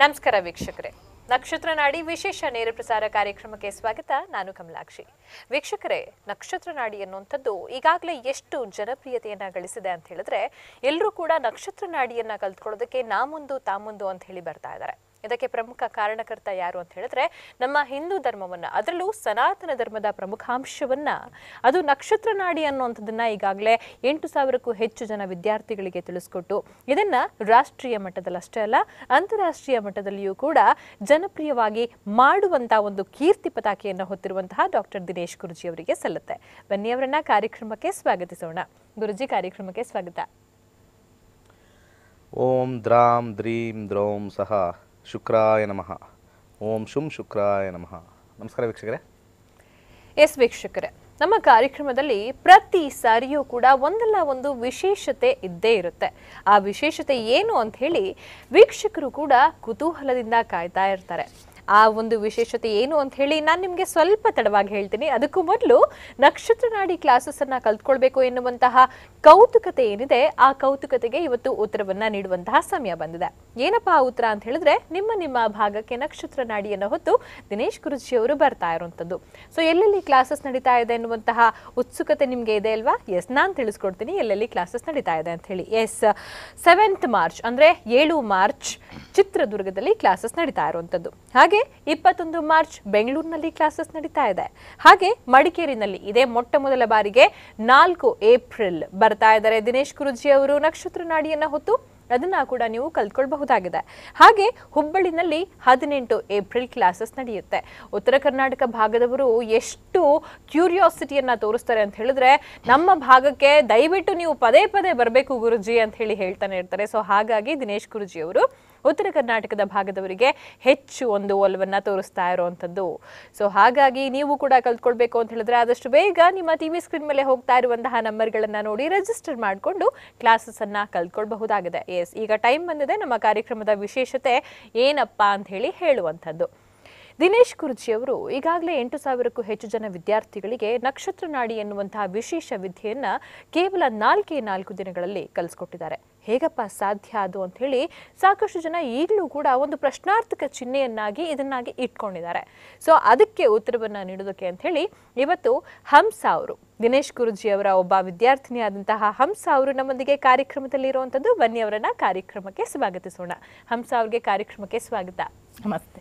ನಮಸ್ಕಾರ ವೀಕ್ಷಕರೇ ನಕ್ಷತ್ರ ನಾಡಿ ವಿಶೇಷ ನೇರ ಪ್ರಸಾರ ಕಾರ್ಯಕ್ರಮಕ್ಕೆ ಸ್ವಾಗತ ನಾನು ಕಮಲಾಕ್ಷಿ ವೀಕ್ಷಕರೇ ನಕ್ಷತ್ರ ನಾಡಿ ಅನ್ನುವಂಥದ್ದು ಈಗಾಗಲೇ ಎಷ್ಟು ಜನಪ್ರಿಯತೆಯನ್ನ ಗಳಿಸಿದೆ ಅಂತ ಹೇಳಿದ್ರೆ ಎಲ್ಲರೂ ಕೂಡ ನಕ್ಷತ್ರ ನಾಡಿಯನ್ನ ಕಲ್ತ್ಕೊಳ್ಳೋದಕ್ಕೆ ನಾ ಮುಂದು ತಾ ಮುಂದು ಅಂತ ಹೇಳಿ ಬರ್ತಾ ಇದ್ದಾರೆ ಇದಕ್ಕೆ ಪ್ರಮುಖ ಕಾರಣಕರ್ತ ಯಾರು ಅಂತ ಹೇಳಿದ್ರೆ ನಮ್ಮ ಹಿಂದೂ ಧರ್ಮವನ್ನ ಅದರಲ್ಲೂ ಸನಾತನ ಧರ್ಮದ ಪ್ರಮುಖಾಂಶವನ್ನ ಅದು ನಕ್ಷತ್ರ ನಾಡಿ ಅನ್ನುವಂಥದ್ದನ್ನ ಈಗಾಗಲೇ ಎಂಟು ಸಾವಿರಕ್ಕೂ ಹೆಚ್ಚು ಜನ ವಿದ್ಯಾರ್ಥಿಗಳಿಗೆ ತಿಳಿಸ್ಕೊಟ್ಟು ಇದನ್ನ ರಾಷ್ಟ್ರೀಯ ಮಟ್ಟದಲ್ಲಷ್ಟೇ ಅಲ್ಲ ಅಂತಾರಾಷ್ಟ್ರೀಯ ಮಟ್ಟದಲ್ಲಿಯೂ ಕೂಡ ಜನಪ್ರಿಯವಾಗಿ ಮಾಡುವಂತಹ ಒಂದು ಕೀರ್ತಿ ಪತಾಕೆಯನ್ನು ಹೊತ್ತಿರುವಂತಹ ಡಾಕ್ಟರ್ ದಿನೇಶ್ ಗುರುಜಿ ಅವರಿಗೆ ಸಲ್ಲುತ್ತೆ ಬನ್ನಿ ಅವರನ್ನ ಕಾರ್ಯಕ್ರಮಕ್ಕೆ ಸ್ವಾಗತಿಸೋಣ ಗುರುಜಿ ಕಾರ್ಯಕ್ರಮಕ್ಕೆ ಸ್ವಾಗತ ಓಂ ದ್ರಾಂ ದ್ರೀಂ ದ್ರೌಂ ಸಹ ಶುಕ್ರಾಯ ನಮಃ ಓಂ ಶುಂ ಶುಕ್ರಾಯ ನಮಃ ನಮಸ್ಕಾರ ವೀಕ್ಷಕರೇ ಎಸ್ ವೀಕ್ಷಕರೇ ನಮ್ಮ ಕಾರ್ಯಕ್ರಮದಲ್ಲಿ ಪ್ರತಿ ಸಾರಿಯೂ ಕೂಡ ಒಂದಲ್ಲ ಒಂದು ವಿಶೇಷತೆ ಇದ್ದೇ ಇರುತ್ತೆ ಆ ವಿಶೇಷತೆ ಏನು ಅಂತ ಹೇಳಿ ವೀಕ್ಷಕರು ಕೂಡ ಕುತೂಹಲದಿಂದ ಕಾಯ್ತಾ ಇರ್ತಾರೆ ಆ ಒಂದು ವಿಶೇಷತೆ ಏನು ಅಂತ ಹೇಳಿ ನಾನು ನಿಮಗೆ ಸ್ವಲ್ಪ ತಡವಾಗಿ ಹೇಳ್ತೀನಿ ಅದಕ್ಕೂ ಮೊದಲು ನಕ್ಷತ್ರ ನಾಡಿ ಕ್ಲಾಸಸ್ ಅನ್ನ ಕಲ್ತ್ಕೊಳ್ಬೇಕು ಎನ್ನುವಂತಹ ಕೌತುಕತೆ ಏನಿದೆ ಆ ಕೌತುಕತೆಗೆ ಇವತ್ತು ಉತ್ತರವನ್ನ ನೀಡುವಂತಹ ಸಮಯ ಬಂದಿದೆ ಏನಪ್ಪಾ ಆ ಉತ್ತರ ಅಂತ ಹೇಳಿದ್ರೆ ನಿಮ್ಮ ನಿಮ್ಮ ಭಾಗಕ್ಕೆ ನಕ್ಷತ್ರ ನಾಡಿಯನ್ನು ಹೊತ್ತು ದಿನೇಶ್ ಗುರುಜಿ ಅವರು ಬರ್ತಾ ಇರುವಂತದ್ದು ಸೊ ಎಲ್ಲೆಲ್ಲಿ ಕ್ಲಾಸಸ್ ನಡೀತಾ ಇದೆ ಎನ್ನುವಂತಹ ಉತ್ಸುಕತೆ ನಿಮ್ಗೆ ಇದೆ ಅಲ್ವಾ ಎಸ್ ನಾನು ತಿಳಿಸ್ಕೊಡ್ತೀನಿ ಎಲ್ಲೆಲ್ಲಿ ಕ್ಲಾಸಸ್ ನಡೀತಾ ಇದೆ ಅಂತ ಹೇಳಿ ಎಸ್ ಸೆವೆಂತ್ ಮಾರ್ಚ್ ಅಂದ್ರೆ ಏಳು ಮಾರ್ಚ್ ಚಿತ್ರದುರ್ಗದಲ್ಲಿ ಕ್ಲಾಸಸ್ ನಡೀತಾ ಇರುವಂತದ್ದು ಹಾಗೆ ಇಪ್ಪತ್ತೊಂದು ಮಾರ್ಚ್ ಬೆಂಗಳೂರಿನಲ್ಲಿ ಕ್ಲಾಸಸ್ ನಡೀತಾ ಇದೆ ಹಾಗೆ ಮಡಿಕೇರಿನಲ್ಲಿ ಇದೇ ಮೊಟ್ಟ ಮೊದಲ ಬಾರಿಗೆ ನಾಲ್ಕು ಏಪ್ರಿಲ್ ಬರ್ತಾ ಇದ್ದಾರೆ ದಿನೇಶ್ ಗುರುಜಿ ಅವರು ನಕ್ಷತ್ರ ನಾಡಿಯನ್ನ ಹೊತ್ತು ಅದನ್ನ ಕೂಡ ನೀವು ಕಲ್ತ್ಕೊಳ್ಬಹುದಾಗಿದೆ ಹಾಗೆ ಹುಬ್ಬಳ್ಳಿನಲ್ಲಿ ಹದಿನೆಂಟು ಏಪ್ರಿಲ್ ಕ್ಲಾಸಸ್ ನಡೆಯುತ್ತೆ ಉತ್ತರ ಕರ್ನಾಟಕ ಭಾಗದವರು ಎಷ್ಟು ಕ್ಯೂರಿಯಾಸಿಟಿಯನ್ನ ತೋರಿಸ್ತಾರೆ ಅಂತ ಹೇಳಿದ್ರೆ ನಮ್ಮ ಭಾಗಕ್ಕೆ ದಯವಿಟ್ಟು ನೀವು ಪದೇ ಪದೇ ಬರಬೇಕು ಗುರುಜಿ ಅಂತ ಹೇಳಿ ಹೇಳ್ತಾನೆ ಇರ್ತಾರೆ ಸೊ ಹಾಗಾಗಿ ದಿನೇಶ್ ಗುರುಜಿ ಅವರು ಉತ್ತರ ಕರ್ನಾಟಕದ ಭಾಗದವರಿಗೆ ಹೆಚ್ಚು ಒಂದು ಒಲವನ್ನ ತೋರಿಸ್ತಾ ಇರುವಂಥದ್ದು ಸೊ ಹಾಗಾಗಿ ನೀವು ಕೂಡ ಕಲ್ತ್ಕೊಳ್ಬೇಕು ಅಂತ ಹೇಳಿದ್ರೆ ಆದಷ್ಟು ಬೇಗ ನಿಮ್ಮ ಟಿವಿ ಸ್ಕ್ರೀನ್ ಮೇಲೆ ಹೋಗ್ತಾ ಇರುವಂತಹ ನಂಬರ್ಗಳನ್ನ ನೋಡಿ ರಿಜಿಸ್ಟರ್ ಮಾಡಿಕೊಂಡು ಕ್ಲಾಸಸ್ ಅನ್ನ ಕಲ್ತ್ಕೊಳ್ಬಹುದಾಗಿದೆ ಎಸ್ ಈಗ ಟೈಮ್ ಬಂದಿದೆ ನಮ್ಮ ಕಾರ್ಯಕ್ರಮದ ವಿಶೇಷತೆ ಏನಪ್ಪಾ ಅಂತ ಹೇಳಿ ಹೇಳುವಂಥದ್ದು ದಿನೇಶ್ ಗುರುಜಿ ಅವರು ಈಗಾಗಲೇ ಎಂಟು ಸಾವಿರಕ್ಕೂ ಹೆಚ್ಚು ಜನ ವಿದ್ಯಾರ್ಥಿಗಳಿಗೆ ನಕ್ಷತ್ರ ನಾಡಿ ಎನ್ನುವಂತಹ ವಿಶೇಷ ವಿದ್ಯೆಯನ್ನ ಕೇವಲ ನಾಲ್ಕೇ ನಾಲ್ಕು ದಿನಗಳಲ್ಲಿ ಕಲಿಸ್ಕೊಟ್ಟಿದ್ದಾರೆ ಹೇಗಪ್ಪ ಸಾಧ್ಯ ಅದು ಅಂತ ಹೇಳಿ ಸಾಕಷ್ಟು ಜನ ಈಗಲೂ ಕೂಡ ಒಂದು ಪ್ರಶ್ನಾರ್ಥಕ ಚಿಹ್ನೆಯನ್ನಾಗಿ ಇದನ್ನಾಗಿ ಇಟ್ಕೊಂಡಿದ್ದಾರೆ ಸೊ ಅದಕ್ಕೆ ಉತ್ತರವನ್ನ ನೀಡೋದಕ್ಕೆ ಅಂತ ಹೇಳಿ ಇವತ್ತು ಹಂಸ ಅವರು ದಿನೇಶ್ ಗುರುಜಿ ಅವರ ಒಬ್ಬ ವಿದ್ಯಾರ್ಥಿನಿಯಾದಂತಹ ಹಂಸ ಅವರು ನಮ್ಮೊಂದಿಗೆ ಕಾರ್ಯಕ್ರಮದಲ್ಲಿ ಇರುವಂತದ್ದು ಬನ್ನಿ ಅವರನ್ನ ಕಾರ್ಯಕ್ರಮಕ್ಕೆ ಸ್ವಾಗತಿಸೋಣ ಹಂಸ ಅವ್ರಿಗೆ ಕಾರ್ಯಕ್ರಮಕ್ಕೆ ಸ್ವಾಗತ ನಮಸ್ತೆ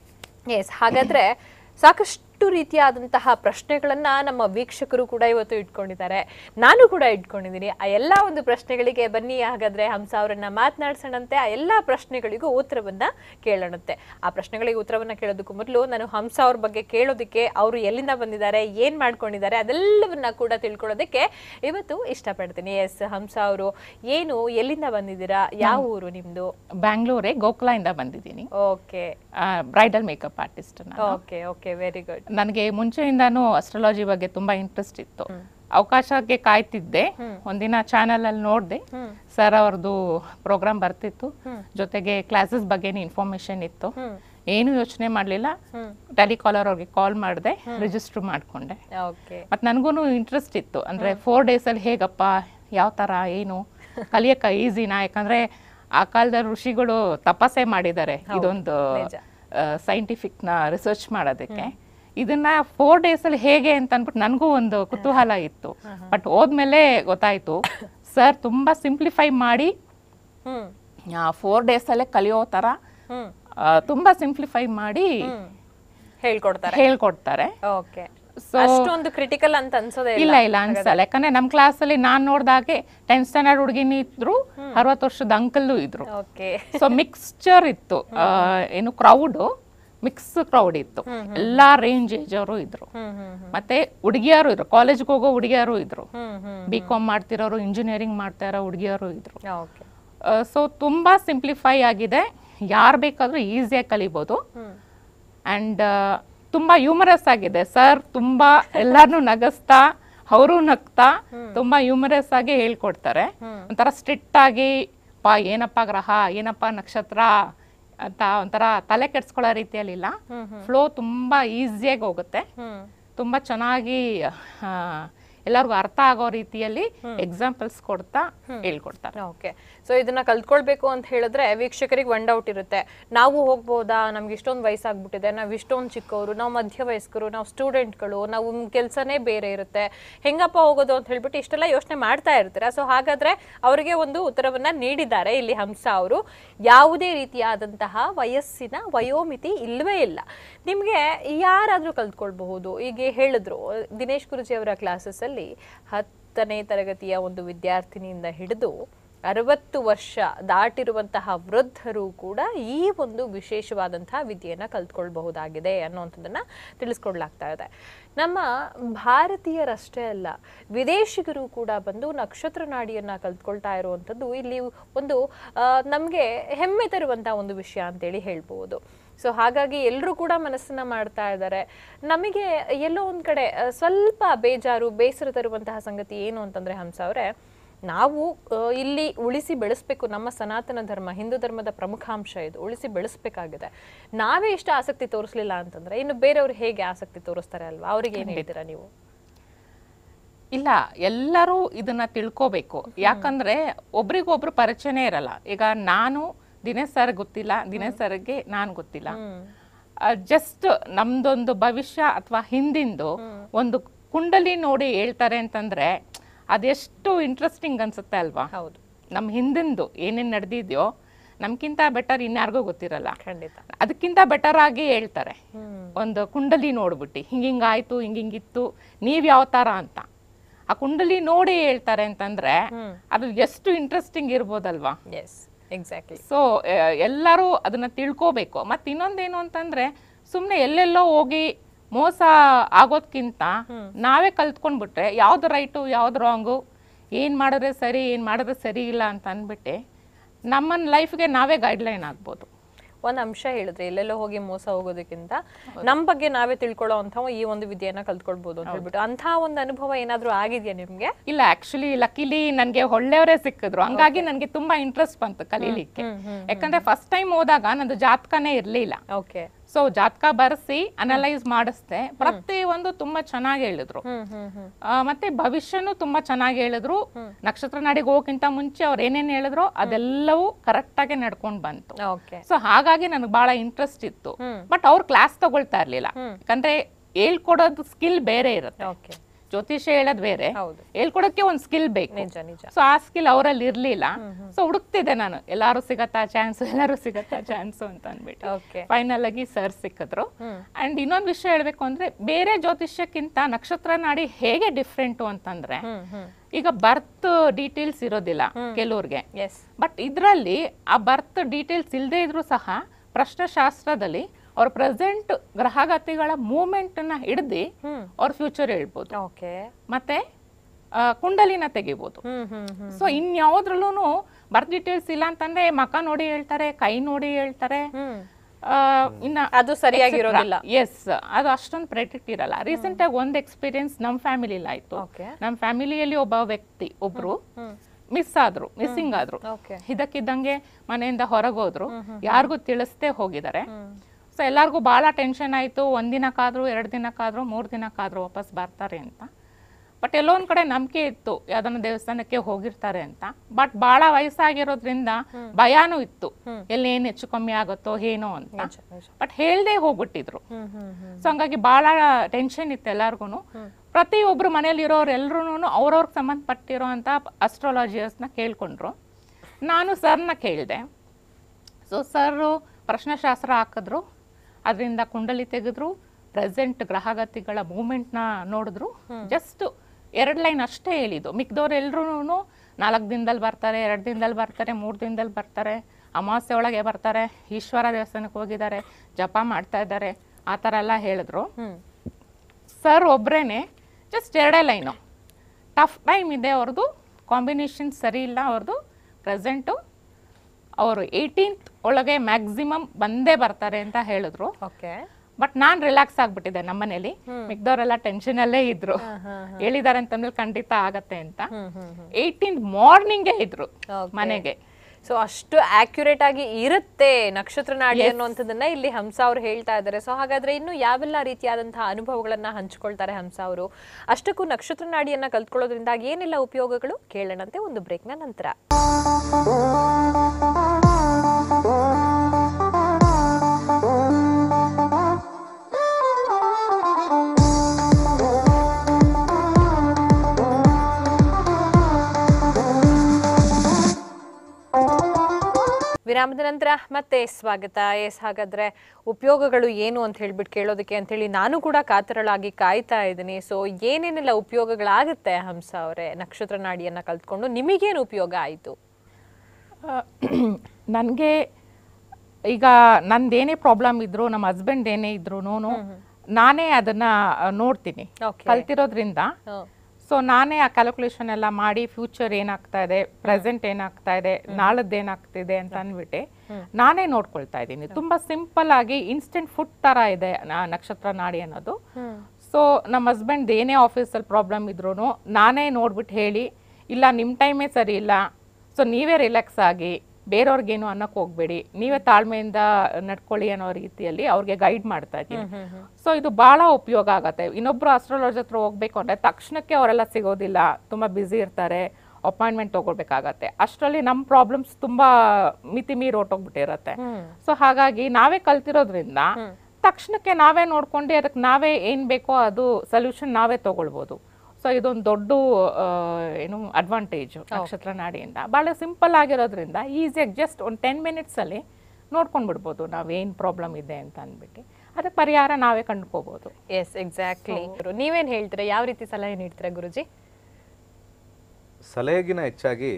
ಎಸ್ ಹಾಗಾದ್ರೆ ಸಾಕಷ್ಟು ರೀತಿಯಾದಂತಹ ಪ್ರಶ್ನೆಗಳನ್ನ ನಮ್ಮ ವೀಕ್ಷಕರು ಕೂಡ ಇವತ್ತು ಇಟ್ಕೊಂಡಿದ್ದಾರೆ ನಾನು ಕೂಡ ಇಟ್ಕೊಂಡಿದ್ದೀನಿ ಆ ಎಲ್ಲ ಒಂದು ಪ್ರಶ್ನೆಗಳಿಗೆ ಬನ್ನಿ ಹಾಗಾದ್ರೆ ಹಂಸ ಅವರನ್ನ ಮಾತನಾಡ್ಸೋಣಂತೆ ಆ ಎಲ್ಲ ಪ್ರಶ್ನೆಗಳಿಗೂ ಉತ್ತರವನ್ನ ಕೇಳೋಣಂತೆ ಆ ಪ್ರಶ್ನೆಗಳಿಗೆ ಉತ್ತರವನ್ನ ಕೇಳೋದಕ್ಕೂ ಮೊದಲು ನಾನು ಹಂಸ ಅವ್ರ ಬಗ್ಗೆ ಕೇಳೋದಕ್ಕೆ ಅವರು ಎಲ್ಲಿಂದ ಬಂದಿದ್ದಾರೆ ಏನ್ ಮಾಡ್ಕೊಂಡಿದ್ದಾರೆ ಅದೆಲ್ಲವನ್ನ ಕೂಡ ತಿಳ್ಕೊಳ್ಳೋದಕ್ಕೆ ಇವತ್ತು ಇಷ್ಟಪಡ್ತೀನಿ ಎಸ್ ಹಂಸ ಅವರು ಏನು ಎಲ್ಲಿಂದ ಬಂದಿದ್ದೀರಾ ಯಾವ ಊರು ನಿಮ್ದು ಬ್ಯಾಂಗ್ಳೂರೇ ಗೋಕುಲದಿಂದ ಬಂದಿದ್ದೀನಿ ಓಕೆ ಬ್ರೈಡಲ್ ಮೇಕಪ್ ಆರ್ಟಿಸ್ಟ್ ನಾನು ಓಕೆ ಓಕೆ ವೆರಿ ಗುಡ್ ನನಗೆ ಮುಂಚೆಯಿಂದಾನು ಅಸ್ಟ್ರಾಲಜಿ ಬಗ್ಗೆ ತುಂಬಾ ಇಂಟ್ರೆಸ್ಟ್ ಇತ್ತು ಅವಕಾಶಕ್ಕೆ ಕಾಯ್ತಿದ್ದೆ ಒಂದಿನ ಚಾನೆಲ್ ಅಲ್ಲಿ ನೋಡಿದೆ ಸರ್ ಅವ್ರದ್ದು ಪ್ರೋಗ್ರಾಮ್ ಬರ್ತಿತ್ತು ಜೊತೆಗೆ ಕ್ಲಾಸಸ್ ಬಗ್ಗೆನೇ ಇನ್ಫಾರ್ಮೇಶನ್ ಇತ್ತು ಏನು ಯೋಚನೆ ಮಾಡಲಿಲ್ಲ ಟೆಲಿಕಾಲರ್ ಅವ್ರಿಗೆ ಕಾಲ್ ಮಾಡಿದೆ ರಿಜಿಸ್ಟರ್ ಮಾಡ್ಕೊಂಡೆ ಓಕೆ ಮತ್ತು ನನಗೂ ಇಂಟ್ರೆಸ್ಟ್ ಇತ್ತು ಅಂದರೆ ಫೋರ್ ಡೇಸಲ್ಲಿ ಹೇಗಪ್ಪ ಯಾವ ಥರ ಏನು ಕಲಿಯಕ್ಕ ಈಸಿನಾ ಯಾಕಂದರೆ ಆ ಕಾಲದ ಋಷಿಗಳು ತಪಸ್ಸೆ ಮಾಡಿದ್ದಾರೆ ಇದೊಂದು ಸೈಂಟಿಫಿಕ್ನ ರಿಸರ್ಚ್ ಮಾಡೋದಕ್ಕೆ ಇದನ್ನ ಫೋರ್ ಡೇಸಲ್ಲಿ ಹೇಗೆ ಅಂತ ಅಂದ್ಬಿಟ್ಟು ನನಗೂ ಒಂದು ಕುತೂಹಲ ಇತ್ತು ಬಟ್ ಹೋದ್ಮೇಲೆ ಗೊತ್ತಾಯ್ತು ಸರ್ ತುಂಬ ಸಿಂಪ್ಲಿಫೈ ಮಾಡಿ ಹ್ಮ್ ಫೋರ್ ಡೇಸಲ್ಲೇ ಕಲಿಯೋ ಥರ ಹ್ಮ್ ಆ, ತುಂಬ ಸಿಂಪ್ಲಿಫೈ ಮಾಡಿ ಹ್ಮ್ ಹೇಳ್ಕೊಡ್ತಾರೆ ಹೇಳ್ಕೊಡ್ತಾರೆ ಓಕೆ ಸೊ ಅಷ್ಟೊಂದು ಕ್ರಿಟಿಕಲ್ ಅಂತ ಅನ್ಸೋದೇ ಇಲ್ಲ ಇಲ್ಲ ಅನ್ಸಲ್ಲ ಯಾಕಂದ್ರೆ ನಮ್ಮ ಕ್ಲಾಸಲ್ಲಿ ನಾನು ನೋಡ್ದಾಗೆ ಟೆಂತ್ ಸ್ಟ್ಯಾಂಡರ್ಡ್ ಹುಡುಗಿನಿ ಇದ್ರು ಅರವತ್ತು ವರ್ಷದ ಅಂಕಲ್ಲು ಇದ್ರು ಓಕೆ ಸೊ ಮಿಕ್ಸ್ಚರ್ ಇತ್ತು ಆ, ಏನು ಕ್ರೌಡ್ ಮಿಕ್ಸ್ ಕ್ರೌಡ್ ಇತ್ತು ಎಲ್ಲಾ ರೇಂಜ್ ಏಜ್ ಅವರು ಇದ್ರು ಹ್ಮ್ ಹ್ಮ್ ಮತ್ತೆ ಹುಡುಗಿಯರು ಇದ್ರು ಕಾಲೇಜ್ಗೆ ಹೋಗೋ ಹುಡುಗಿಯರು ಇದ್ರು ಹ್ಮ್ ಹ್ಮ್ ಬಿ ಕಾಮ್ ಮಾಡ್ತಿರೋರು ಇಂಜಿನಿಯರಿಂಗ್ ಮಾಡ್ತಾ ಇರೋ ಹುಡುಗಿಯರು ಇದ್ರು ಓಕೆ ಸೊ ತುಂಬಾ ಸಿಂಪ್ಲಿಫೈ ಆಗಿದೆ ಯಾರು ಬೇಕಾದ್ರೂ ಈಸಿಯಾಗಿ ಕಲಿಬೋದು ಹ್ಮ್ ಅಂಡ್ ತುಂಬಾ ಹ್ಯೂಮರಸ್ ಆಗಿದೆ ಸರ್ ತುಂಬಾ ಎಲ್ಲಾರ್ನು ನಗಸ್ತಾ ಅವರು ನಗ್ತಾ ತುಂಬಾ ಹ್ಯೂಮರಸ್ ಆಗಿ ಹೇಳ್ಕೊಡ್ತಾರೆ ಒಂಥರ ಸ್ಟ್ರಿಕ್ಟ್ ಆಗಿ ಪಾ ಏನಪ್ಪ ಗ್ರಹ ಏನಪ್ಪ ನಕ್ಷತ್ರ ಅಂತ ಒಂಥರ ತಲೆ ಕೆಡ್ಸ್ಕೊಳ್ಳೋ ರೀತಿಯಲ್ಲಿಲ್ಲ ಫ್ಲೋ ತುಂಬಾ ಈಸಿಯಾಗಿ ಹೋಗುತ್ತೆ ಹ್ಮ್ ತುಂಬಾ ಚೆನ್ನಾಗಿ ಆ, ಎಲ್ಲರಿಗೂ ಅರ್ಥ ಆಗೋ ರೀತಿಯಲ್ಲಿ ಎಕ್ಸಾಂಪಲ್ಸ್ ಕೊಡ್ತಾ ಹೇಳ್ಕೊಡ್ತಾರೆ ಓಕೆ ಸೊ ಇದನ್ನ ಕಲ್ತ್ಕೊಳ್ಬೇಕು ಅಂತ ಹೇಳಿದ್ರೆ ವೀಕ್ಷಕರಿಗೆ ಒನ್ ಡೌಟ್ ಇರುತ್ತೆ ನಾವು ಹೋಗ್ಬೋದಾ ನಮ್ಗೆ ಇಷ್ಟೊಂದು ವಯಸ್ಸಾಗ್ಬಿಟ್ಟಿದೆ ನಾವು ಇಷ್ಟೊಂದು ಚಿಕ್ಕವರು ನಾವು ಮಧ್ಯ ವಯಸ್ಕರು ನಾವು ಸ್ಟೂಡೆಂಟ್ಗಳು ನಾವು ಕೆಲಸನೇ ಬೇರೆ ಇರುತ್ತೆ ಹೆಂಗಪ್ಪ ಹೋಗೋದು ಅಂತ ಹೇಳ್ಬಿಟ್ಟು ಇಷ್ಟೆಲ್ಲ ಯೋಚನೆ ಮಾಡ್ತಾ ಇರ್ತೀರಾ ಸೊ ಹಾಗಾದ್ರೆ ಅವರಿಗೆ ಒಂದು ಉತ್ತರವನ್ನ ನೀಡಿದ್ದಾರೆ ಇಲ್ಲಿ ಹಂಸ ಅವರು ಯಾವುದೇ ರೀತಿಯಾದಂತಹ ವಯಸ್ಸಿನ ವಯೋಮಿತಿ ಇಲ್ಲವೇ ಇಲ್ಲ ನಿಮಗೆ ಯಾರಾದರೂ ಕಲ್ತ್ಕೊಳ್ಬಹುದು ಈಗ ಹೇಳಿದ್ರು ದಿನೇಶ್ ಗುರುಜಿ ಅವರ ಕ್ಲಾಸಸ್ ಅಲ್ಲಿ ಹತ್ತನೇ ತರಗತಿಯ ಒಂದು ವಿದ್ಯಾರ್ಥಿನಿಯಿಂದ ಹಿಡಿದು ಅರವತ್ತು ವರ್ಷ ದಾಟಿರುವಂತಹ ವೃದ್ಧರು ಕೂಡ ಈ ಒಂದು ವಿಶೇಷವಾದಂತಹ ವಿದ್ಯೆಯನ್ನ ಕಲ್ತ್ಕೊಳ್ಬಹುದಾಗಿದೆ ಅನ್ನುವಂಥದ್ದನ್ನ ತಿಳಿಸ್ಕೊಡ್ಲಾಗ್ತಾ ಇದೆ ನಮ್ಮ ಭಾರತೀಯರಷ್ಟೇ ಅಲ್ಲ ವಿದೇಶಿಗರು ಕೂಡ ಬಂದು ನಕ್ಷತ್ರ ನಾಡಿಯನ್ನ ಕಲ್ತ್ಕೊಳ್ತಾ ಇರುವಂಥದ್ದು ಇಲ್ಲಿ ಒಂದು ನಮಗೆ ಹೆಮ್ಮೆ ತರುವಂತಹ ಒಂದು ವಿಷಯ ಅಂತೇಳಿ ಹೇಳ್ಬೋದು ಸೊ ಹಾಗಾಗಿ ಎಲ್ಲರೂ ಕೂಡ ಮನಸ್ಸನ್ನ ಮಾಡ್ತಾ ಇದ್ದಾರೆ ನಮಗೆ ಎಲ್ಲೋ ಒಂದ್ ಕಡೆ ಆ, ಸ್ವಲ್ಪ ಬೇಜಾರು ಬೇಸರ ತರುವಂತಹ ಸಂಗತಿ ಏನು ಅಂತಂದ್ರೆ ಹಂಸ ಅವರೇ ನಾವು ಆ, ಇಲ್ಲಿ ಉಳಿಸಿ ಬೆಳೆಸ್ಬೇಕು ನಮ್ಮ ಸನಾತನ ಧರ್ಮ ಹಿಂದೂ ಧರ್ಮದ ಪ್ರಮುಖ ಅಂಶ ಇದು ಉಳಿಸಿ ಬೆಳೆಸ್ಬೇಕಾಗಿದೆ ನಾವೇ ಇಷ್ಟ ಆಸಕ್ತಿ ತೋರಿಸ್ಲಿಲ್ಲ ಅಂತಂದ್ರೆ ಇನ್ನು ಬೇರೆಯವ್ರು ಹೇಗೆ ಆಸಕ್ತಿ ತೋರಿಸ್ತಾರೆ ಅಲ್ವಾ ಅವ್ರಿಗೆ ಏನ್ ಹೇಳ್ತೀರಾ ನೀವು ಇಲ್ಲ ಎಲ್ಲರೂ ಇದನ್ನ ತಿಳ್ಕೋಬೇಕು ಯಾಕಂದ್ರೆ ಒಬ್ರಿಗೊಬ್ರು ಪರಿಚಯನೇ ಇರಲ್ಲ ಈಗ ನಾನು ದಿನೇಶ್ ಸರ್ ಗೊತ್ತಿಲ್ಲ ದಿನೇಶ್ ಸರ್ಗೆ ನಾನು ಗೊತ್ತಿಲ್ಲ ಜಸ್ಟ್ ನಮ್ದೊಂದು ಭವಿಷ್ಯ ಅಥವಾ ಹಿಂದಿಂದು ಒಂದು ಕುಂಡಲಿ ನೋಡಿ ಹೇಳ್ತಾರೆ ಅಂತಂದ್ರೆ ಅದೆಷ್ಟು ಇಂಟ್ರೆಸ್ಟಿಂಗ್ ಅನ್ಸುತ್ತೆ ಅಲ್ವಾ ಹೌದು ನಮ್ಮ ಹಿಂದಿಂದು ಏನೇನ್ ನಡೆದಿದ್ಯೋ ನಮ್ಗಿಂತ ಬೆಟರ್ ಇನ್ಯಾರಿಗೂ ಗೊತ್ತಿರಲ್ಲ ಖಂಡಿತ ಅದಕ್ಕಿಂತ ಬೆಟರ್ ಆಗಿ ಹೇಳ್ತಾರೆ ಒಂದು ಕುಂಡಲಿ ನೋಡ್ಬಿಟ್ಟು ಹಿಂಗಿಂಗಾಯ್ತು ಹಿಂಗಿಂಗಿತ್ತು ನೀವ್ ಯಾವ ತರ ಅಂತ ಆ ಕುಂಡಲಿ ನೋಡಿ ಹೇಳ್ತಾರೆ ಅಂತಂದ್ರೆ ಅದು ಎಷ್ಟು ಇಂಟ್ರೆಸ್ಟಿಂಗ್ ಇರ್ಬೋದಲ್ವಾ ಎಸ್ ಎಕ್ಸಾಕ್ಟ್ಲಿ ಸೊ ಎಲ್ಲರೂ ಅದನ್ನ ತಿಳ್ಕೋಬೇಕು ಮತ್ತೆ ಇನ್ನೊಂದೇನು ಅಂತಂದ್ರೆ ಸುಮ್ನೆ ಎಲ್ಲೆಲ್ಲೋ ಹೋಗಿ ಮೋಸ ಆಗೋದ್ಕಿಂತ ನಾವೇ ಕಲ್ತ್ಕೊಂಡ್ಬಿಟ್ರೆ ಯಾವ್ದು ರೈಟು ಯಾವ್ದು ರಾಂಗು ಏನ್ ಮಾಡಿದ್ರೆ ಸರಿ ಏನ್ ಮಾಡಿದ್ರೆ ಸರಿ ಇಲ್ಲ ಅಂತ ಅಂದ್ಬಿಟ್ಟು ನಮ್ಮನ್ನ ಲೈಫ್ಗೆ ನಾವೇ ಗೈಡ್ಲೈನ್ ಆಗ್ಬೋದು ಒಂದ್ ಅಂಶ ಹೇಳಿದ್ರೆ ಎಲ್ಲೆಲ್ಲೋ ಹೋಗಿ ಮೋಸ ಹೋಗೋದಕ್ಕಿಂತ ನಮ್ ಬಗ್ಗೆ ನಾವೇ ತಿಳ್ಕೊಳ್ಳೋ ಅಂತ ಈ ಒಂದು ವಿದ್ಯೆಯನ್ನ ಕಲ್ತ್ಕೊಳ್ಬಹುದು ಅಂತ ಹೇಳ್ಬಿಟ್ಟು ಅಂತ ಒಂದು ಅನುಭವ ಏನಾದ್ರೂ ಆಗಿದ್ಯಾ ನಿಮ್ಗೆ ಇಲ್ಲ ಆಕ್ಚುಲಿ ಲಕಿಲಿ ನನಗೆ ಒಳ್ಳೆಯವರೇ ಸಿಕ್ಕಿದ್ರು ಹಂಗಾಗಿ ನನಗೆ ತುಂಬಾ ಇಂಟ್ರೆಸ್ಟ್ ಬಂತು ಕಲೀಲಿಕ್ಕೆ ಯಾಕಂದ್ರೆ ಫಸ್ಟ್ ಟೈಮ್ ಹೋದಾಗ ನಂದು ಜಾತಕನೇ ಇರ್ಲಿಲ್ಲ ಓಕೆ ಸೊ ಜಾತಕ ಬರ್ಸಿ ಅನಲೈಸ್ ಮಾಡಿಸ್ದೆ ಪ್ರತಿ ಒಂದು ತುಂಬಾ ಚೆನ್ನಾಗಿ ಹೇಳಿದ್ರು ಹ್ಮ್ ಹ್ಮ್ ಹ್ಮ್ ಆ, ಮತ್ತೆ ಭವಿಷ್ಯನೂ ತುಂಬಾ ಚೆನ್ನಾಗಿ ಹೇಳಿದ್ರು ನಕ್ಷತ್ರ ನಾಡಿಗೆ ಹೋಗಕ್ಕಿಂತ ಮುಂಚೆ ಅವ್ರು ಏನೇನ್ ಹೇಳಿದ್ರು ಅದೆಲ್ಲವೂ ಕರೆಕ್ಟ್ ಆಗಿ ನಡ್ಕೊಂಡ್ ಬಂತು ಓಕೆ ಸೊ ಹಾಗಾಗಿ ನನಗೆ ಬಹಳ ಇಂಟ್ರೆಸ್ಟ್ ಇತ್ತು ಬಟ್ ಅವ್ರು ಕ್ಲಾಸ್ ತಗೊಳ್ತಾ ಇರ್ಲಿಲ್ಲ ಯಾಕಂದ್ರೆ ಹೇಳ್ಕೊಡೋದು ಸ್ಕಿಲ್ ಬೇರೆ ಇರುತ್ತೆ ಓಕೆ ಜ್ಯೋತಿಷ್ಯ ಹೇಳೋದ್ ಬೇರೆ ಹೌದು ಹೇಳ್ಕೊಡಕ್ಕೆ ಒಂದ್ ಸ್ಕಿಲ್ ಬೇಕು ನಿಜ ನಿಜ ಸೊ ಆ ಸ್ಕಿಲ್ ಅವರಲ್ಲಿ ಇರ್ಲಿಲ್ಲ ಸೊ ಹುಡುಕ್ತಿದ್ದೆ ನಾನು ಎಲ್ಲಾರು ಸಿಗತ್ತಾ ಚಾನ್ಸ್ ಎಲ್ಲಾರು ಸಿಗತ್ತಾ ಚಾನ್ಸ್ ಅಂತ ಅಂದ್ಬಿಟ್ಟು ಓಕೆ ಫೈನಲ್ ಆಗಿ ಸರ್ ಸಿಕ್ಕಿದ್ರು ಅಂಡ್ ಇನ್ನೊಂದು ವಿಷಯ ಹೇಳ್ಬೇಕು ಅಂದ್ರೆ ಬೇರೆ ಜ್ಯೋತಿಷ್ಯಕ್ಕಿಂತ ನಕ್ಷತ್ರ ನಾಡಿ ಹೇಗೆ ಡಿಫ್ರೆಂಟು ಅಂತಂದ್ರೆ ಹ್ಮ್ ಹ್ಮ್ ಈಗ ಬರ್ತ್ ಡೀಟೇಲ್ಸ್ ಇರೋದಿಲ್ಲ ಕೆಲವ್ರಿಗೆ ಎಸ್ ಬಟ್ ಇದರಲ್ಲಿ ಆ ಬರ್ತ್ ಡೀಟೇಲ್ಸ್ ಇಲ್ಲದೆ ಇದ್ರೂ ಸಹ ಪ್ರಶ್ನಶಾಸ್ತ್ರದಲ್ಲಿ ಅವ್ರ ಪ್ರೆಸೆಂಟ್ ಗ್ರಹಗತಿಗಳ ಮೂವ್ಮೆಂಟ್ ನ ಹಿಡ್ದು ಅವ್ರ ಫ್ಯೂಚರ್ ಹೇಳ್ಬೋದು ಓಕೆ ಮತ್ತೆ ಆ, ಕುಂಡಲಿನ ತೆಗಿಬೋದು ಹ್ಮ್ ಹ್ಮ್ ಹ್ಮ್ ಸೊ ಇನ್ಯಾವ್ದ್ರಲ್ಲೂ ಬರ್ತ್ ಡೀಟೇಲ್ಸ್ ಇಲ್ಲ ಅಂತಂದ್ರೆ ಮಕ ನೋಡಿ ಹೇಳ್ತಾರೆ ಕೈ ನೋಡಿ ಹೇಳ್ತಾರೆ ಹ್ಮ್ ಆ, ಇನ್ನ ಅದು ಸರಿಯಾಗಿರೋದಿಲ್ಲ ಎಸ್ ಅದು ಅಷ್ಟೊಂದು ಪ್ರೆಡಿಕ್ಟ್ ಇರಲ್ಲ ರೀಸೆಂಟ್ ಆಗಿ ಒಂದು ಎಕ್ಸ್ಪೀರಿಯನ್ಸ್ ನಮ್ಮ ಫ್ಯಾಮಿಲಿಲಿ ಆಯ್ತು ಓಕೆ ನಮ್ಮ ಫ್ಯಾಮಿಲಿಯಲ್ಲಿ ಒಬ್ಬ ವ್ಯಕ್ತಿ ಒಬ್ರು ಮಿಸ್ ಆದ್ರು ಮಿಸ್ಸಿಂಗ್ ಆದ್ರು ಓಕೆ ಇದಕ್ಕಿದ್ದಂಗೆ ಮನೆಯಿಂದ ಹೊರಗೋದ್ರು ಯಾರಿಗೂ ತಿಳಿಸ್ದೆ ಹೋಗಿದ್ದಾರೆ ಸೊ ಎಲ್ಲರಿಗೂ ಬಹಳ ಟೆನ್ಷನ್ ಆಯ್ತು ಒಂದ್ ದಿನಕ್ಕಾದ್ರು ಎರಡು ದಿನಕ್ಕಾದ್ರು ಮೂರ್ ದಿನಕ್ಕಾದ್ರು ವಾಪಸ್ ಬರ್ತಾರೆ ಅಂತ ಬಟ್ ಎಲ್ಲೋ ಒಂದ್ ಕಡೆ ನಂಬಿಕೆ ಇತ್ತು ಯಾವ್ದನ್ನ ದೇವಸ್ಥಾನಕ್ಕೆ ಹೋಗಿರ್ತಾರೆ ಅಂತ ಬಟ್ ಬಹಳ ವಯಸ್ಸಾಗಿರೋದ್ರಿಂದ ಭಯಾನೂ ಇತ್ತು ಎಲ್ಲಿ ಏನ್ ಹೆಚ್ಚು ಕಮ್ಮಿ ಆಗುತ್ತೋ ಏನೋ ಅಂತ ನಿಜ ನಿಜ ಬಟ್ ಹೇಳ್ದೆ ಹೋಗ್ಬಿಟ್ಟಿದ್ರು ಹ್ಮ್ ಹ್ಮ್ ಹ್ಮ್ ಸೊ ಹಂಗಾಗಿ ಬಹಳ ಟೆನ್ಷನ್ ಇತ್ತು ಎಲ್ಲಾರ್ಗು ಪ್ರತಿಯೊಬ್ರು ಮನೇಲಿ ಇರೋರು ಎಲ್ರು ಅವ್ರವ್ರಿಗೆ ಸಂಬಂಧಪಟ್ಟಿರೋ ಅಂತ ಅಸ್ಟ್ರಾಲಜಿಯರ್ಸ್ನ ಕೇಳ್ಕೊಂಡ್ರು ನಾನು ಸರ್ನ ಕೇಳಿದೆ ಸೊ ಸರ್ ಪ್ರಶ್ನೆಶಾಸ್ತ್ರ ಹಾಕಿದ್ರು ಅದರಿಂದ ಕುಂಡಲಿ ತೆಗೆದ್ರು ಪ್ರೆಸೆಂಟ್ ಗ್ರಹಗತಿಗಳ ಮೂಮೆಂಟ್ನ ನೋಡಿದ್ರು ಜಸ್ಟ್ ಎರಡು ಲೈನ್ ಅಷ್ಟೇ ಹೇಳಿದ್ದು ಮಿಕ್ದವ್ರು ಎಲ್ರೂ ನಾಲ್ಕು ದಿನದಲ್ಲಿ ಬರ್ತಾರೆ ಎರಡು ದಿನದಲ್ಲಿ ಬರ್ತಾರೆ ಮೂರು ದಿನದಲ್ಲಿ ಬರ್ತಾರೆ ಅಮಾವಾಸ್ಯೆ ಒಳಗೆ ಬರ್ತಾರೆ ಈಶ್ವರ ದೇವಸ್ಥಾನಕ್ಕೆ ಹೋಗಿದ್ದಾರೆ ಜಪ ಮಾಡ್ತಾ ಇದ್ದಾರೆ ಆ ಥರ ಎಲ್ಲ ಹೇಳಿದ್ರು ಹ್ಮ್ ಸರ್ ಒಬ್ರೇನೆ ಜಸ್ಟ್ ಎರಡೇ ಲೈನು ಟಫ್ ಟೈಮ್ ಇದೆ ಅವ್ರದ್ದು ಕಾಂಬಿನೇಷನ್ ಸರಿ ಇಲ್ಲ ಅವ್ರದ್ದು ಪ್ರೆಸೆಂಟು ಅವರು ಏಯ್ಟೀನ್ತ್ ಒಳಗೆ ಮ್ಯಾಕ್ಸಿಮಮ್ ಬಂದೇ ಬರ್ತಾರೆ ಅಂತ ಹೇಳಿದ್ರು ಓಕೆ ಬಟ್ ನಾನ್ ರಿಲ್ಯಾಕ್ಸ್ ಆಗ್ಬಿಟ್ಟಿದ್ದೆ ನಮ್ಮನೇಲಿ ಮಿಕ್ದವರೆಲ್ಲ ಟೆನ್ಷನ್ ಅಲ್ಲೇ ಇದ್ರು ಹೇಳಿದಾರೆ ಅಂತಂದ್ರೆ ಖಂಡಿತ ಆಗತ್ತೆ ಅಂತ ಹ್ಮ್ ಹ್ಮ್ ಹ್ಮ್ ಏಯ್ಟೀನ್ತ್ ಮಾರ್ನಿಂಗೇ ಇದ್ರು Okay. ಮನೆಗೆ ಸೊ ಅಷ್ಟು ಆಕ್ಯುರೇಟ್ ಆಗಿ ಇರುತ್ತೆ ನಕ್ಷತ್ರ ನಾಡಿ ಅನ್ನುವಂಥದ್ದನ್ನ ಇಲ್ಲಿ ಹಂಸ ಅವರು ಹೇಳ್ತಾ ಇದ್ದಾರೆ ಸೊ ಹಾಗಾದ್ರೆ ಇನ್ನು ಯಾವೆಲ್ಲ ರೀತಿಯಾದಂತಹ ಅನುಭವಗಳನ್ನ ಹಂಚ್ಕೊಳ್ತಾರೆ ಹಂಸ ಅವರು ಅಷ್ಟಕ್ಕೂ ನಕ್ಷತ್ರ ನಾಡಿಯನ್ನ ಕಲ್ತ್ಕೊಳ್ಳೋದ್ರಿಂದ ಏನೆಲ್ಲ ಉಪಯೋಗಗಳು ಕೇಳೋಣಂತೆ ಒಂದು ಬ್ರೇಕ್ನ ನಂತರ ವಿರಾಮದ ನಂತರ ಮತ್ತೆ ಸ್ವಾಗತ ಎಸ್ ಹಾಗಾದ್ರೆ ಉಪಯೋಗಗಳು ಏನು ಅಂತ ಹೇಳ್ಬಿಟ್ಟು ಕೇಳೋದಕ್ಕೆ ಅಂತೇಳಿ ನಾನು ಕೂಡ ಕಾತರಳಾಗಿ ಕಾಯ್ತಾ ಇದ್ದೀನಿ ಸೊ ಏನೇನೆಲ್ಲ ಉಪಯೋಗಗಳಾಗುತ್ತೆ ಹಂಸ ಅವರೇ ನಕ್ಷತ್ರ ನಾಡಿಯನ್ನ ಕಲ್ತ್ಕೊಂಡು ನಿಮಗೇನು ಉಪಯೋಗ ಆಯಿತು ನನಗೆ ಈಗ ನಂದೇನೇ ಪ್ರಾಬ್ಲಮ್ ಇದ್ರು ನಮ್ಮ ಹಸ್ಬೆಂಡ್ ಏನೇ ಇದ್ರು ನಾನೇ ಅದನ್ನ ಆ, ನೋಡ್ತೀನಿ Okay. ಕಲ್ತಿರೋದ್ರಿಂದ ಸೊ ನಾನೇ ಆ ಕ್ಯಾಲ್ಕುಲೇಷನ್ ಎಲ್ಲ ಮಾಡಿ ಫ್ಯೂಚರ್ ಏನಾಗ್ತಾ ಇದೆ ಪ್ರೆಸೆಂಟ್ ಏನಾಗ್ತಾ ಇದೆ ನಾಳದ್ದು ಏನಾಗ್ತಿದೆ ಅಂತ ಅಂದ್ಬಿಟ್ಟು ನಾನೇ ನೋಡ್ಕೊಳ್ತಾ ಇದ್ದೀನಿ ತುಂಬಾ ಸಿಂಪಲ್ ಆಗಿ ಇನ್ಸ್ಟೆಂಟ್ ಫುಡ್ ತರ ಇದೆ ನ- ನಕ್ಷತ್ರ ನಾಡಿ ಅನ್ನೋದು ಸೊ ನಮ್ಮ ಹಸ್ಬೆಂಡ್ ಏನೇ ಆಫೀಸಲ್ಲಿ ಪ್ರಾಬ್ಲಮ್ ಇದ್ರೂ ನಾನೇ ನೋಡ್ಬಿಟ್ಟು ಹೇಳಿ ಇಲ್ಲ ನಿಮ್ಮ ಟೈಮೇ ಸರಿ ಇಲ್ಲ ಸೊ ನೀವೇ ರಿಲ್ಯಾಕ್ಸ್ ಆಗಿ ಬೇರೆಯವ್ರಿಗೇನು ಅನ್ನಕ್ಕೆ ಹೋಗ್ಬೇಡಿ ನೀವೇ ತಾಳ್ಮೆಯಿಂದ ನಡ್ಕೊಳ್ಳಿ ಅನ್ನೋ ರೀತಿಯಲ್ಲಿ ಅವ್ರಿಗೆ ಗೈಡ್ ಮಾಡ್ತಾ ಇದ್ದೀನಿ ಸೊ ಇದು ಬಹಳ ಉಪಯೋಗ ಆಗತ್ತೆ ಇನ್ನೊಬ್ರು ಅಸ್ಟ್ರಾಲಜಿ ಹತ್ರ ಹೋಗ್ಬೇಕು ಅಂದ್ರೆ ತಕ್ಷಣಕ್ಕೆ ಅವರೆಲ್ಲ ಸಿಗೋದಿಲ್ಲ ತುಂಬಾ ಬ್ಯುಸಿ ಇರ್ತಾರೆ ಅಪಾಯಿಂಟ್ಮೆಂಟ್ ತಗೊಳ್ಬೇಕಾಗತ್ತೆ ಅಷ್ಟರಲ್ಲಿ ನಮ್ಮ ಪ್ರಾಬ್ಲಮ್ಸ್ ತುಂಬಾ ಮಿತಿ ಮೀರಿ ಹೊರ್ಟೋಗ್ಬಿಟ್ಟಿರತ್ತೆ ಸೊ ಹಾಗಾಗಿ ನಾವೇ ಕಲ್ತಿರೋದ್ರಿಂದ ತಕ್ಷಣಕ್ಕೆ ನಾವೇ ನೋಡ್ಕೊಂಡು ಅದಕ್ಕೆ ನಾವೇ ಏನ್ ಬೇಕೋ ಅದು ಸೊಲ್ಯೂಷನ್ ನಾವೇ ತಗೊಳ್ಬೋದು ಸೊ ಇದೊಂದು ದೊಡ್ಡ ಆ, ಏನು ಅಡ್ವಾಂಟೇಜ್ ನಕ್ಷತ್ರ ನಾಡಿಯಿಂದ ಬಹಳ ಸಿಂಪಲ್ ಆಗಿರೋದ್ರಿಂದ ಈಸಿಯಾಗಿ ಜಸ್ಟ್ ಒಂದು ಟೆನ್ ಮಿನಿಟ್ಸಲ್ಲಿ ನೋಡ್ಕೊಂಡು ಬಿಡ್ಬೋದು ನಾವೇನು ಪ್ರಾಬ್ಲಮ್ ಇದೆ ಅಂತ ಅಂದ್ಬಿಟ್ಟು ಅದಕ್ಕೆ ಪರಿಹಾರ ನಾವೇ ಕಂಡುಕೋಬೋದು ಎಸ್ ಎಕ್ಸಾಕ್ಟ್ಲಿ ನೀವೇನ್ ಹೇಳ್ತೀರಾ ಯಾವ ರೀತಿ ಸಲಹೆ ನೀಡ್ತೀರಾ ಗುರುಜಿ ಸಲಹೆಗಿನ ಹೆಚ್ಚಾಗಿ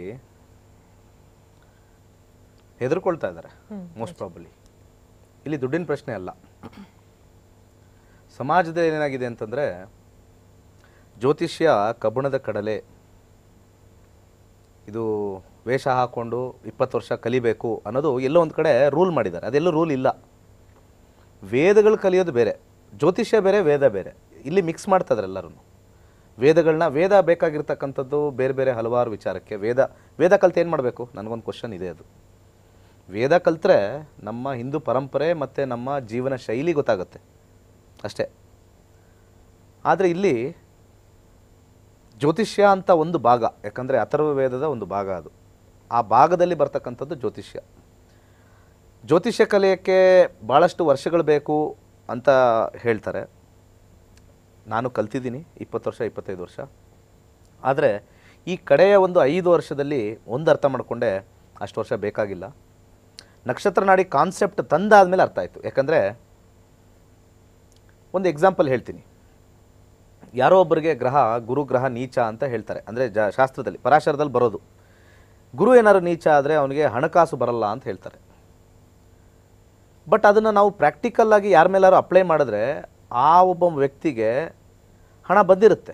ಹೆದರ್ಕೊಳ್ತಾ ಇದ್ದಾರೆ ಮೋಸ್ಟ್ ಪ್ರಾಬಲಿ ಇಲ್ಲಿ ದುಡ್ಡಿನ ಪ್ರಶ್ನೆ ಅಲ್ಲ ಸಮಾಜದಲ್ಲಿ ಏನಾಗಿದೆ ಅಂತಂದ್ರೆ ಜ್ಯೋತಿಷ್ಯ ಕಬ್ಬಣದ ಕಡಲೆ ಇದು ವೇಷ ಹಾಕೊಂಡು ಇಪ್ಪತ್ತು ವರ್ಷ ಕಲಿಬೇಕು ಅನ್ನೋದು ಎಲ್ಲೋ ಒಂದು ಕಡೆ ರೂಲ್ ಮಾಡಿದ್ದಾರೆ ಅದೆಲ್ಲೂ ರೂಲ್ ಇಲ್ಲ ವೇದಗಳು ಕಲಿಯೋದು ಬೇರೆ ಜ್ಯೋತಿಷ್ಯ ಬೇರೆ ವೇದ ಬೇರೆ ಇಲ್ಲಿ ಮಿಕ್ಸ್ ಮಾಡ್ತಾ ಇದ್ದಾರೆ ಎಲ್ಲರೂ ವೇದಗಳನ್ನ ವೇದ ಬೇಕಾಗಿರ್ತಕ್ಕಂಥದ್ದು ಬೇರೆ ಬೇರೆ ಹಲವಾರು ವಿಚಾರಕ್ಕೆ ವೇದ ವೇದ ಕಲ್ತು ಏನು ಮಾಡಬೇಕು ನನಗೊಂದು ಕ್ವಶನ್ ಇದೆ ಅದು ವೇದ ಕಲ್ತ್ರೆ ನಮ್ಮ ಹಿಂದೂ ಪರಂಪರೆ ಮತ್ತು ನಮ್ಮ ಜೀವನ ಶೈಲಿ ಗೊತ್ತಾಗುತ್ತೆ ಅಷ್ಟೇ ಆದರೆ ಇಲ್ಲಿ ಜ್ಯೋತಿಷ್ಯ ಅಂತ ಒಂದು ಭಾಗ ಯಾಕಂದರೆ ಅಥರ್ವ ವೇದದ ಒಂದು ಭಾಗ ಅದು ಆ ಭಾಗದಲ್ಲಿ ಬರ್ತಕ್ಕಂಥದ್ದು ಜ್ಯೋತಿಷ್ಯ ಜ್ಯೋತಿಷ್ಯ ಕಲಿಯೋಕ್ಕೆ ಭಾಳಷ್ಟು ವರ್ಷಗಳು ಬೇಕು ಅಂತ ಹೇಳ್ತಾರೆ ನಾನು ಕಲ್ತಿದ್ದೀನಿ ಇಪ್ಪತ್ತು ವರ್ಷ ಇಪ್ಪತ್ತೈದು ವರ್ಷ ಆದರೆ ಈ ಕಡೆಯ ಒಂದು ಐದು ವರ್ಷದಲ್ಲಿ ಒಂದು ಅರ್ಥ ಮಾಡಿಕೊಂಡೆ ಅಷ್ಟು ವರ್ಷ ಬೇಕಾಗಿಲ್ಲ ನಕ್ಷತ್ರ ನಾಡಿ ಕಾನ್ಸೆಪ್ಟ್ ತಂದಾದ್ಮೇಲೆ ಅರ್ಥ ಆಯಿತು ಯಾಕಂದರೆ ಒಂದು ಎಕ್ಸಾಂಪಲ್ ಹೇಳ್ತೀನಿ ಯಾರೋ ಒಬ್ಬರಿಗೆ ಗ್ರಹ ಗುರು ಗ್ರಹ ನೀಚ ಅಂತ ಹೇಳ್ತಾರೆ ಅಂದರೆ ಜ ಶಾಸ್ತ್ರದಲ್ಲಿ ಪರಾಶರದಲ್ಲಿ ಬರೋದು ಗುರು ಏನಾದ್ರು ನೀಚ ಆದರೆ ಅವನಿಗೆ ಹಣಕಾಸು ಬರಲ್ಲ ಅಂತ ಹೇಳ್ತಾರೆ ಬಟ್ ಅದನ್ನು ನಾವು ಪ್ರಾಕ್ಟಿಕಲ್ ಆಗಿ ಯಾರ ಮೇಲಾದ್ರು ಅಪ್ಲೈ ಮಾಡಿದ್ರೆ ಆ ಒಬ್ಬ ವ್ಯಕ್ತಿಗೆ ಹಣ ಬಂದಿರುತ್ತೆ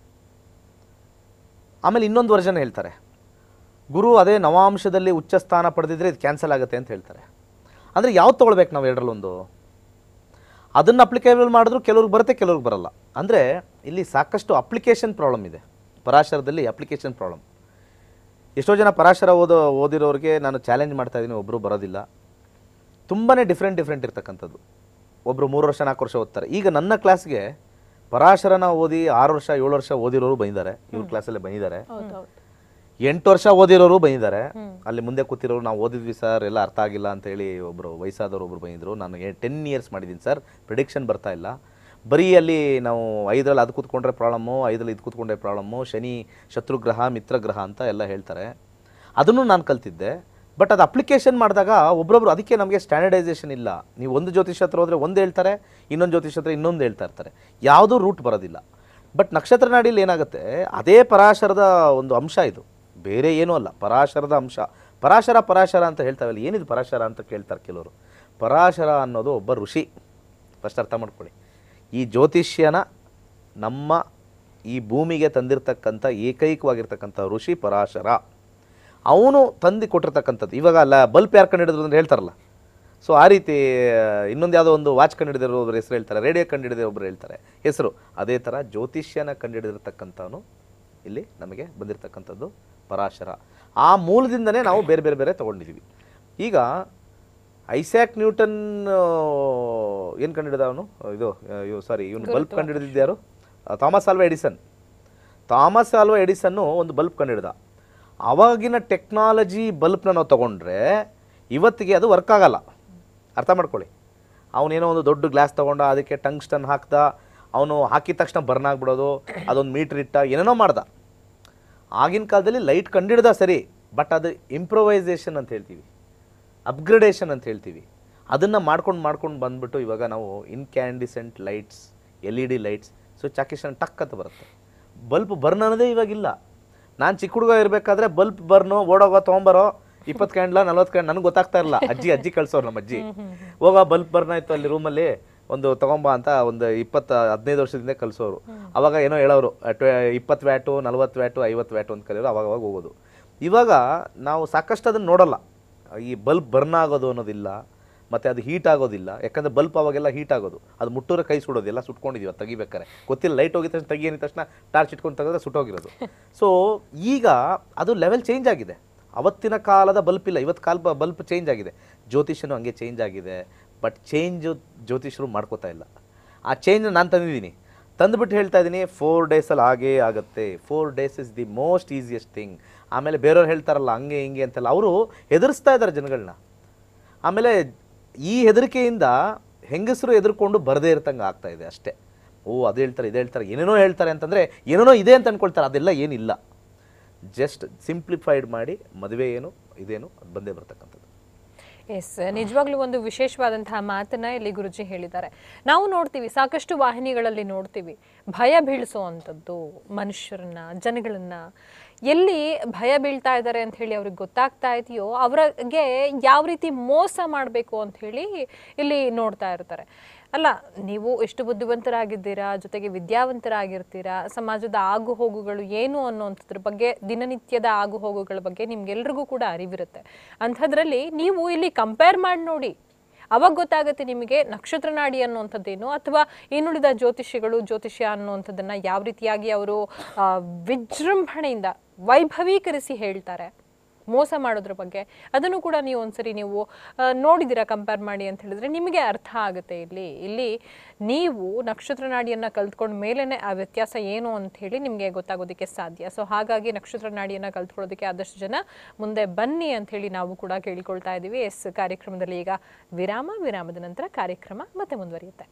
ಆಮೇಲೆ ಇನ್ನೊಂದು ವರ್ಷನ್ ಹೇಳ್ತಾರೆ ಗುರು ಅದೇ ನವಾಂಶದಲ್ಲಿ ಉಚ್ಚ ಸ್ಥಾನ ಪಡೆದಿದ್ರೆ ಇದು ಕ್ಯಾನ್ಸಲ್ ಆಗುತ್ತೆ ಅಂತ ಹೇಳ್ತಾರೆ ಅಂದರೆ ಯಾವ್ದು ತೊಗೊಳ್ಬೇಕು ನಾವು ಎರಡರಲ್ಲೊಂದು ಅದನ್ನು ಅಪ್ಲಿಕೇಬಲ್ ಮಾಡಿದ್ರು ಕೆಲವ್ರಿಗೆ ಬರುತ್ತೆ ಕೆಲವ್ರಿಗೆ ಬರಲ್ಲ ಅಂದರೆ ಇಲ್ಲಿ ಸಾಕಷ್ಟು ಅಪ್ಲಿಕೇಶನ್ ಪ್ರಾಬ್ಲಮ್ ಇದೆ ಪರಾಶರದಲ್ಲಿ ಅಪ್ಲಿಕೇಶನ್ ಪ್ರಾಬ್ಲಮ್ ಎಷ್ಟೋ ಜನ ಪರಾಶರ ಓದೋ ಓದಿರೋರಿಗೆ ನಾನು ಚಾಲೆಂಜ್ ಮಾಡ್ತಾ ಇದ್ದೀನಿ ಒಬ್ಬರು ಬರೋದಿಲ್ಲ ತುಂಬಾ ಡಿಫ್ರೆಂಟ್ ಡಿಫ್ರೆಂಟ್ ಇರ್ತಕ್ಕಂಥದ್ದು ಒಬ್ಬರು ಮೂರು ವರ್ಷ ನಾಲ್ಕು ವರ್ಷ ಓದ್ತಾರೆ ಈಗ ನನ್ನ ಕ್ಲಾಸ್ಗೆ ಪರಾಶರನ ಓದಿ ಆರು ವರ್ಷ ಏಳು ವರ್ಷ ಓದಿರೋರು ಬಂದಿದ್ದಾರೆ ಇವ್ರ ಕ್ಲಾಸಲ್ಲೇ ಬಂದಿದ್ದಾರೆ ಎಂಟು ವರ್ಷ ಓದಿರೋರು ಬಂದಿದ್ದಾರೆ ಅಲ್ಲಿ ಮುಂದೆ ಕೂತಿರೋರು ನಾವು ಓದಿದ್ವಿ ಸರ್ ಎಲ್ಲ ಅರ್ಥ ಆಗಿಲ್ಲ ಅಂತ ಹೇಳಿ ಒಬ್ಬರು ವಯಸ್ಸಾದವರು ಒಬ್ರು ಬಂದಿದ್ರು ನಾನು ಟೆನ್ ಇಯರ್ಸ್ ಮಾಡಿದ್ದೀನಿ ಸರ್ ಪ್ರಿಡಿಕ್ಷನ್ ಬರ್ತಾ ಇಲ್ಲ ಬರೀ ಅಲ್ಲಿ ನಾವು ಐದರಲ್ಲಿ ಅದು ಕೂತ್ಕೊಂಡ್ರೆ ಪ್ರಾಬ್ಲಮ್ಮು ಐದರಲ್ಲಿ ಇದು ಕೂತ್ಕೊಂಡ್ರೆ ಪ್ರಾಬ್ಲಮ್ಮು ಶನಿ ಶತ್ರುಗ್ರಹ ಮಿತ್ರಗ್ರಹ ಅಂತ ಎಲ್ಲ ಹೇಳ್ತಾರೆ ಅದನ್ನು ನಾನು ಕಲ್ತಿದ್ದೆ ಬಟ್ ಅದು ಅಪ್ಲಿಕೇಶನ್ ಮಾಡಿದಾಗ ಒಬ್ರೊಬ್ರು ಅದಕ್ಕೆ ನಮಗೆ ಸ್ಟ್ಯಾಂಡರ್ಡೈಸೇಷನ್ ಇಲ್ಲ ನೀವು ಒಂದು ಜ್ಯೋತಿಷ ಹತ್ರ ಹೋದರೆ ಒಂದು ಹೇಳ್ತಾರೆ ಇನ್ನೊಂದು ಜ್ಯೋತಿಷ ಹತ್ರ ಇನ್ನೊಂದು ಹೇಳ್ತಾ ಇರ್ತಾರೆ ಯಾವುದೂ ರೂಟ್ ಬರೋದಿಲ್ಲ ಬಟ್ ನಕ್ಷತ್ರ ನಾಡಿಯಲ್ಲಿ ಏನಾಗುತ್ತೆ ಅದೇ ಪರಾಶರದ ಒಂದು ಅಂಶ ಇದು ಬೇರೆ ಏನೂ ಅಲ್ಲ ಪರಾಶರದ ಅಂಶ ಪರಾಶರ ಪರಾಶರ ಅಂತ ಹೇಳ್ತಾವಲ್ಲ ಏನಿದು ಪರಾಶರ ಅಂತ ಕೇಳ್ತಾರೆ ಕೆಲವರು ಪರಾಶರ ಅನ್ನೋದು ಒಬ್ಬ ಋಷಿ ಫಸ್ಟ್ ಅರ್ಥ ಮಾಡ್ಕೊಳ್ಳಿ ಈ ಜ್ಯೋತಿಷ್ಯನ ನಮ್ಮ ಈ ಭೂಮಿಗೆ ತಂದಿರತಕ್ಕಂಥ ಏಕೈಕವಾಗಿರ್ತಕ್ಕಂಥ ಋಷಿ ಪರಾಶರ ಅವನು ತಂದು ಕೊಟ್ಟಿರ್ತಕ್ಕಂಥದ್ದು ಇವಾಗ ಅಲ್ಲ ಬಲ್ಪ್ ಯಾರು ಕಂಡಿಡಿದ್ರು ಅಂತ ಹೇಳ್ತಾರಲ್ಲ ಸೊ ಆ ರೀತಿ ಇನ್ನೊಂದು ಯಾವುದೋ ಒಂದು ವಾಚ್ ಕಂಡಿಡಿದಿರೋ ಒಬ್ಬರು ಹೆಸರು ಹೇಳ್ತಾರೆ ರೇಡಿಯೋ ಕಂಡಿಡಿದಿರೋ ಒಬ್ಬರು ಹೇಳ್ತಾರೆ ಹೆಸರು ಅದೇ ಥರ ಜ್ಯೋತಿಷ್ಯನ ಕಂಡಿಡಿದಿರ್ತಕ್ಕಂಥವನು ಇಲ್ಲಿ ನಮಗೆ ಬಂದಿರತಕ್ಕಂಥದ್ದು ಪರಾಶರ ಆ ಮೂಲದಿಂದನೇ ನಾವು ಬೇರೆ ಬೇರೆ ಬೇರೆ ತೊಗೊಂಡಿದ್ದೀವಿ ಈಗ ಐಸ್ಯಾಕ್ ನ್ಯೂಟನ್ ಏನು ಕಂಡಿಡಿದ ಅವನು ಇದು ಸಾರಿ ಇವನು ಬಲ್ಬ್ ಕಂಡಿಡಿದಿದ್ದು ಯಾರು ಆ, ಥಾಮಸ್ ಆಲ್ವಾ ಎಡಿಸನ್ ಥಾಮಸ್ ಆಲ್ವಾ ಎಡಿಸನ್ನು ಒಂದು ಬಲ್ಬ್ ಕಂಡಿಡ್ದ ಅವಾಗಿನ ಟೆಕ್ನಾಲಜಿ ಬಲ್ಬ್ನ ನಾವು ತೊಗೊಂಡ್ರೆ ಇವತ್ತಿಗೆ ಅದು ವರ್ಕ್ ಆಗಲ್ಲ ಅರ್ಥ ಮಾಡ್ಕೊಳ್ಳಿ ಅವನೇನೋ ಒಂದು ದೊಡ್ಡ ಗ್ಲಾಸ್ ತೊಗೊಂಡ ಅದಕ್ಕೆ ಟಂಗ್ಸ್ಟನ್ ಹಾಕ್ದ ಅವನು ಹಾಕಿದ ತಕ್ಷಣ ಬರ್ನ್ ಆಗ್ಬಿಡೋದು ಅದೊಂದು ಮೀಟ್ರ್ ಇಟ್ಟ ಏನೇನೋ ಮಾಡ್ದ ಆಗಿನ ಕಾಲದಲ್ಲಿ ಲೈಟ್ ಕಂಡಿಡ್ದ ಸರಿ ಬಟ್ ಅದು ಇಂಪ್ರೊವೈಸೇಷನ್ ಅಂತ ಹೇಳ್ತೀವಿ ಅಪ್ಗ್ರೇಡೇಷನ್ ಅಂತ ಹೇಳ್ತೀವಿ ಅದನ್ನು ಮಾಡ್ಕೊಂಡು ಮಾಡ್ಕೊಂಡು ಬಂದ್ಬಿಟ್ಟು ಇವಾಗ ನಾವು incandescent lights L E D lights switch ಹಾಕಿಸ್ಕೊಂಡು ಟಕ್ ಅಂತ ಬರುತ್ತೆ ಬಲ್ಬ್ ಬರ್ನ್ ಅನ್ನೋದೇ ಇವಾಗಿಲ್ಲ ನಾನು ಚಿಕ್ಕ ಹುಡುಗ ಇರಬೇಕಾದ್ರೆ ಬಲ್ಬ್ ಬರ್ನು ಓಡೋಗೋ ತೊಗೊಂಬರೋ ಇಪ್ಪತ್ತು ಕ್ಯಾಂಡ್ಲ ನಲ್ವತ್ತು ಕ್ಯಾಂಡ್ ನನಗೆ ಗೊತ್ತಾಗ್ತಾ ಇರಲ್ಲ ಅಜ್ಜಿ ಅಜ್ಜಿ ಕಳ್ಸೋರು ನಮ್ಮ ಅಜ್ಜಿ ಹೋಗ ಬಲ್ಬ್ ಬರ್ನ್ ಆಯ್ತು ಅಲ್ಲಿ ರೂಮಲ್ಲಿ ಒಂದು ತಗೊಂಬ ಅಂತ ಒಂದು ಇಪ್ಪತ್ತು ಹದಿನೈದು ವರ್ಷದಿಂದ ಕಲಿಸೋರು ಅವಾಗ ಏನೋ ಹೇಳೋರು ಇಪ್ಪತ್ತು ವ್ಯಾಟು ನಲ್ವತ್ತು ವ್ಯಾಟು ಐವತ್ತು ವ್ಯಾಟು ಅಂತ ಕಲಿಯೋರು ಅವಾಗ ಅವಾಗ ಹೋಗೋದು ಇವಾಗ ನಾವು ಸಾಕಷ್ಟು ಅದನ್ನು ನೋಡಲ್ಲ ಈ ಬಲ್ಬ್ ಬರ್ನ್ ಆಗೋದು ಅನ್ನೋದಿಲ್ಲ ಮತ್ತು ಅದು ಹೀಟ್ ಆಗೋದಿಲ್ಲ ಯಾಕಂದರೆ ಬಲ್ಬ್ ಅವಾಗೆಲ್ಲ ಹೀಟ್ ಆಗೋದು ಅದು ಮುಟ್ಟೂರೆ ಕೈ ಸುಡೋದಿಲ್ಲ ಸುಟ್ಕೊಂಡಿದ್ದೀವಿ ಅದು ತೆಗಿಬೇಕಾರೆ ಗೊತ್ತಿಲ್ಲ ಲೈಟ್ ಹೋಗಿದ ತಕ್ಷಣ ತೆಗಿ ಅಂದ ತಕ್ಷಣ ಟಾರ್ಚ್ ಇಟ್ಕೊಂಡು ತೆಗೆದ್ರೆ ಸುಟ್ಟೋಗಿರೋದು ಸೊ ಈಗ ಅದು ಲೆವೆಲ್ ಚೇಂಜ್ ಆಗಿದೆ ಅವತ್ತಿನ ಕಾಲದ ಬಲ್ಪ್ ಇಲ್ಲ ಇವತ್ತು ಕಾಲ ಬಲ್ಪ್ ಚೇಂಜ್ ಆಗಿದೆ ಜ್ಯೋತಿಷನು ಹಂಗೆ ಚೇಂಜ್ ಆಗಿದೆ ಬಟ್ ಚೇಂಜು ಜ್ಯೋತಿಷರು ಮಾಡ್ಕೋತಾ ಇಲ್ಲ ಆ ಚೇಂಜ್ ನಾನು ತಂದಿದ್ದೀನಿ ತಂದುಬಿಟ್ಟು ಹೇಳ್ತಾ ಇದ್ದೀನಿ ಫೋರ್ ಡೇಸಲ್ಲಿ ಹಾಗೇ ಆಗುತ್ತೆ four days is the most easiest thing ಆಮೇಲೆ ಬೇರೆಯವ್ರು ಹೇಳ್ತಾರಲ್ಲ ಹಂಗೆ ಹಿಂಗೆ ಅಂತೆಲ್ಲ ಅವರು ಹೆದರಿಸ್ತಾ ಇದ್ದಾರೆ ಜನಗಳನ್ನ ಆಮೇಲೆ ಈ ಹೆದರಿಕೆಯಿಂದ ಹೆಂಗಸರು ಎದುರ್ಕೊಂಡು ಬರದೇ ಇರ್ತಂಗೆ ಆಗ್ತಾ ಇದೆ ಅಷ್ಟೇ ಓ ಅದು ಹೇಳ್ತಾರೆ ಇದು ಹೇಳ್ತಾರೆ ಏನೇನೋ ಹೇಳ್ತಾರೆ ಅಂತಂದರೆ ಏನೇನೋ ಇದೆ ಅಂತ ಅನ್ಕೊಳ್ತಾರೆ ಅದೆಲ್ಲ ಏನಿಲ್ಲ ಜಸ್ಟ್ ಸಿಂಪ್ಲಿಫೈಡ್ ಮಾಡಿ ಮದುವೆ ಏನು ಇದೇನು ಅದು ಬಂದೇ ಬರ್ತಕ್ಕಂಥದ್ದು ಎಸ್ ನಿಜವಾಗ್ಲೂ ಒಂದು ವಿಶೇಷವಾದಂತಹ ಮಾತನ್ನ ಇಲ್ಲಿ ಗುರುಜಿ ಹೇಳಿದ್ದಾರೆ ನಾವು ನೋಡ್ತೀವಿ ಸಾಕಷ್ಟು ವಾಹಿನಿಗಳಲ್ಲಿ ನೋಡ್ತೀವಿ ಭಯ ಬೀಳಿಸುವಂಥದ್ದು ಮನುಷ್ಯರನ್ನ ಜನಗಳನ್ನ ಎಲ್ಲಿ ಭಯ ಬೀಳ್ತಾ ಇದ್ದಾರೆ ಅಂತ ಹೇಳಿ ಅವ್ರಿಗೆ ಗೊತ್ತಾಗ್ತಾ ಇದೆಯೋ ಅವ್ರಿಗೆ ಯಾವ ರೀತಿ ಮೋಸ ಮಾಡಬೇಕು ಅಂತ ಹೇಳಿ ಇಲ್ಲಿ ನೋಡ್ತಾ ಇರ್ತಾರೆ ಅಲ್ಲ ನೀವು ಎಷ್ಟು ಬುದ್ಧಿವಂತರಾಗಿದ್ದೀರಾ ಜೊತೆಗೆ ವಿದ್ಯಾವಂತರಾಗಿರ್ತೀರಾ ಸಮಾಜದ ಆಗು ಹೋಗುಗಳು ಏನು ಅನ್ನೋಂಥದ್ರ ಬಗ್ಗೆ ದಿನನಿತ್ಯದ ಆಗು ಹೋಗುಗಳ ಬಗ್ಗೆ ನಿಮ್ಗೆಲ್ರಿಗೂ ಕೂಡ ಅರಿವಿರುತ್ತೆ ಅಂಥದ್ರಲ್ಲಿ ನೀವು ಇಲ್ಲಿ ಕಂಪೇರ್ ಮಾಡಿ ನೋಡಿ ಅವಾಗ ಗೊತ್ತಾಗುತ್ತೆ ನಿಮಗೆ ನಕ್ಷತ್ರ ನಾಡಿ ಅನ್ನುವಂಥದ್ದೇನು ಅಥವಾ ಇನ್ನುಳಿದ ಜ್ಯೋತಿಷಿಗಳು ಜ್ಯೋತಿಷ್ಯ ಅನ್ನುವಂಥದ್ದನ್ನ ಯಾವ ರೀತಿಯಾಗಿ ಅವರು ಆ, ವಿಜೃಂಭಣೆಯಿಂದ ವೈಭವೀಕರಿಸಿ ಹೇಳ್ತಾರೆ ಮೋಸ ಮಾಡೋದ್ರ ಬಗ್ಗೆ ಅದನ್ನು ಕೂಡ ನೀವು ಒಂದ್ಸರಿ ನೀವು ಆ, ನೋಡಿದ್ದೀರಾ ಕಂಪೇರ್ ಮಾಡಿ ಅಂತ ಹೇಳಿದ್ರೆ ನಿಮಗೆ ಅರ್ಥ ಆಗುತ್ತೆ ಇಲ್ಲಿ ಇಲ್ಲಿ ನೀವು ನಕ್ಷತ್ರ ನಾಡಿಯನ್ನು ಕಲ್ತ್ಕೊಂಡ ಮೇಲೇ ಆ ವ್ಯತ್ಯಾಸ ಏನು ಅಂತ ಹೇಳಿ ನಿಮಗೆ ಗೊತ್ತಾಗೋದಕ್ಕೆ ಸಾಧ್ಯ ಸೊ ಹಾಗಾಗಿ ನಕ್ಷತ್ರ ನಾಡಿಯನ್ನು ಕಲ್ತ್ಕೊಳ್ಳೋದಕ್ಕೆ ಆದಷ್ಟು ಜನ ಮುಂದೆ ಬನ್ನಿ ಅಂತ ಹೇಳಿ ನಾವು ಕೂಡ ಕೇಳಿಕೊಳ್ತಾ ಇದ್ದೀವಿ ಎಸ್ ಕಾರ್ಯಕ್ರಮದಲ್ಲಿ ಈಗ ವಿರಾಮ ವಿರಾಮದ ನಂತರ ಕಾರ್ಯಕ್ರಮ ಮತ್ತೆ ಮುಂದುವರಿಯುತ್ತೆ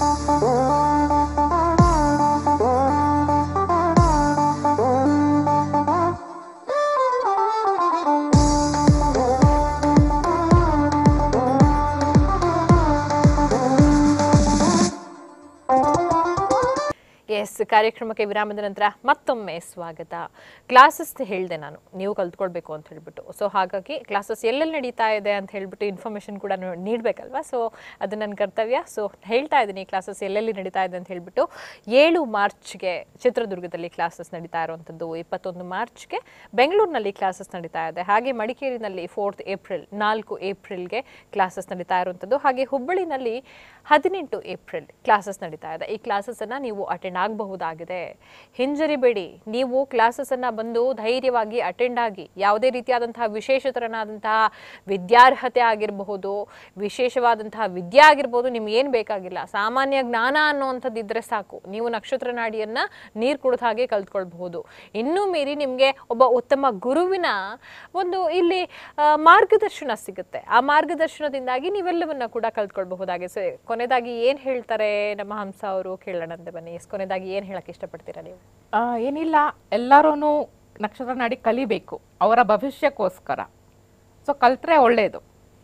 ಎಸ್ ಕಾರ್ಯಕ್ರಮಕ್ಕೆ ವಿರಾಮದ ನಂತರ ಮತ್ತೊಮ್ಮೆ ಸ್ವಾಗತ ಕ್ಲಾಸಸ್ ಹೇಳಿದೆ ನಾನು ನೀವು ಕಲ್ತ್ಕೊಳ್ಬೇಕು ಅಂತ ಹೇಳ್ಬಿಟ್ಟು ಸೊ ಹಾಗಾಗಿ ಕ್ಲಾಸಸ್ ಎಲ್ಲೆಲ್ಲಿ ನಡೀತಾ ಇದೆ ಅಂತ ಹೇಳ್ಬಿಟ್ಟು ಇನ್ಫಾರ್ಮೇಷನ್ ಕೂಡ ನೋ- ನೀಡಬೇಕಲ್ವಾ ಸೊ ಅದು ನನ್ನ ಕರ್ತವ್ಯ ಸೊ ಹೇಳ್ತಾ ಇದ್ದೀನಿ ಕ್ಲಾಸಸ್ ಎಲ್ಲೆಲ್ಲಿ ನಡೀತಾ ಇದೆ ಅಂತ ಹೇಳ್ಬಿಟ್ಟು ಏಳು ಮಾರ್ಚ್ಗೆ ಚಿತ್ರದುರ್ಗದಲ್ಲಿ ಕ್ಲಾಸಸ್ ನಡೀತಾ ಇರುವಂಥದ್ದು ಇಪ್ಪತ್ತೊಂದು ಮಾರ್ಚ್ಗೆ ಬೆಂಗಳೂರಿನಲ್ಲಿ ಕ್ಲಾಸಸ್ ನಡೀತಾ ಇದೆ ಹಾಗೆ ಮಡಿಕೇರಿನಲ್ಲಿ ಫೋರ್ತ್ ಏಪ್ರಿಲ್ ನಾಲ್ಕು ಏಪ್ರಿಲ್ಗೆ ಕ್ಲಾಸಸ್ ನಡೀತಾ ಇರುವಂಥದ್ದು ಹಾಗೆ ಹುಬ್ಬಳ್ಳಿನಲ್ಲಿ ಹದಿನೆಂಟು ಏಪ್ರಿಲ್ ಕ್ಲಾಸಸ್ ನಡೀತಾ ಇದೆ ಈ ಕ್ಲಾಸಸನ್ನು ನೀವು ಅಟೆಂಡ್ ಆಗಬಹುದಾಗಿದೆ ಹಿಂಜರಿಬೇಡಿ ನೀವು ಕ್ಲಾಸಸನ್ನು ಬಂದು ಧೈರ್ಯವಾಗಿ ಅಟೆಂಡ್ ಆಗಿ ಯಾವುದೇ ರೀತಿಯಾದಂತಹ ವಿಶೇಷತರನಾದಂತಹ ವಿದ್ಯಾರ್ಹತೆ ಆಗಿರಬಹುದು ವಿಶೇಷವಾದಂತಹ ವಿದ್ಯೆ ಆಗಿರ್ಬೋದು ನಿಮ್ಗೆ ಏನು ಬೇಕಾಗಿಲ್ಲ ಸಾಮಾನ್ಯ ಜ್ಞಾನ ಅನ್ನುವಂಥದ್ದು ಇದ್ರೆ ಸಾಕು ನೀವು ನಕ್ಷತ್ರ ನಾಡಿಯನ್ನು ನೀರು ಕುಡಿದ ಹಾಗೆ ಕಲ್ತ್ಕೊಳ್ಬಹುದು ಇನ್ನೂ ಮೀರಿ ನಿಮಗೆ ಒಬ್ಬ ಉತ್ತಮ ಗುರುವಿನ ಒಂದು ಇಲ್ಲಿ ಆ, ಮಾರ್ಗದರ್ಶನ ಸಿಗುತ್ತೆ ಆ ಮಾರ್ಗದರ್ಶನದಿಂದಾಗಿ ನೀವೆಲ್ಲವನ್ನ ಕೂಡ ಕಲ್ತ್ಕೊಳ್ಬಹುದಾಗಿದೆ ಸೊ ಕೊನೆಯದಾಗಿ ಏನು ಹೇಳ್ತಾರೆ ನಮ್ಮ ಹಂಸ ಅವರು ಕೇಳೋಣಂತೆ ಬನ್ನಿ ಎಸ್ ಕೊನೆಯದಾಗಿ ಏನು ಹೇಳಕ್ಕೆ ಇಷ್ಟಪಡ್ತೀರಾ ನೀವು ಆ, ಏನಿಲ್ಲ ಎಲ್ಲರೂ ನಕ್ಷತ್ರ ನಾಡಿ ಕಲಿಬೇಕು ಅವರ ಭವಿಷ್ಯಕ್ಕೋಸ್ಕರ ಸೊ ಕಲ್ತ್ರೆ ಒಳ್ಳೆಯದು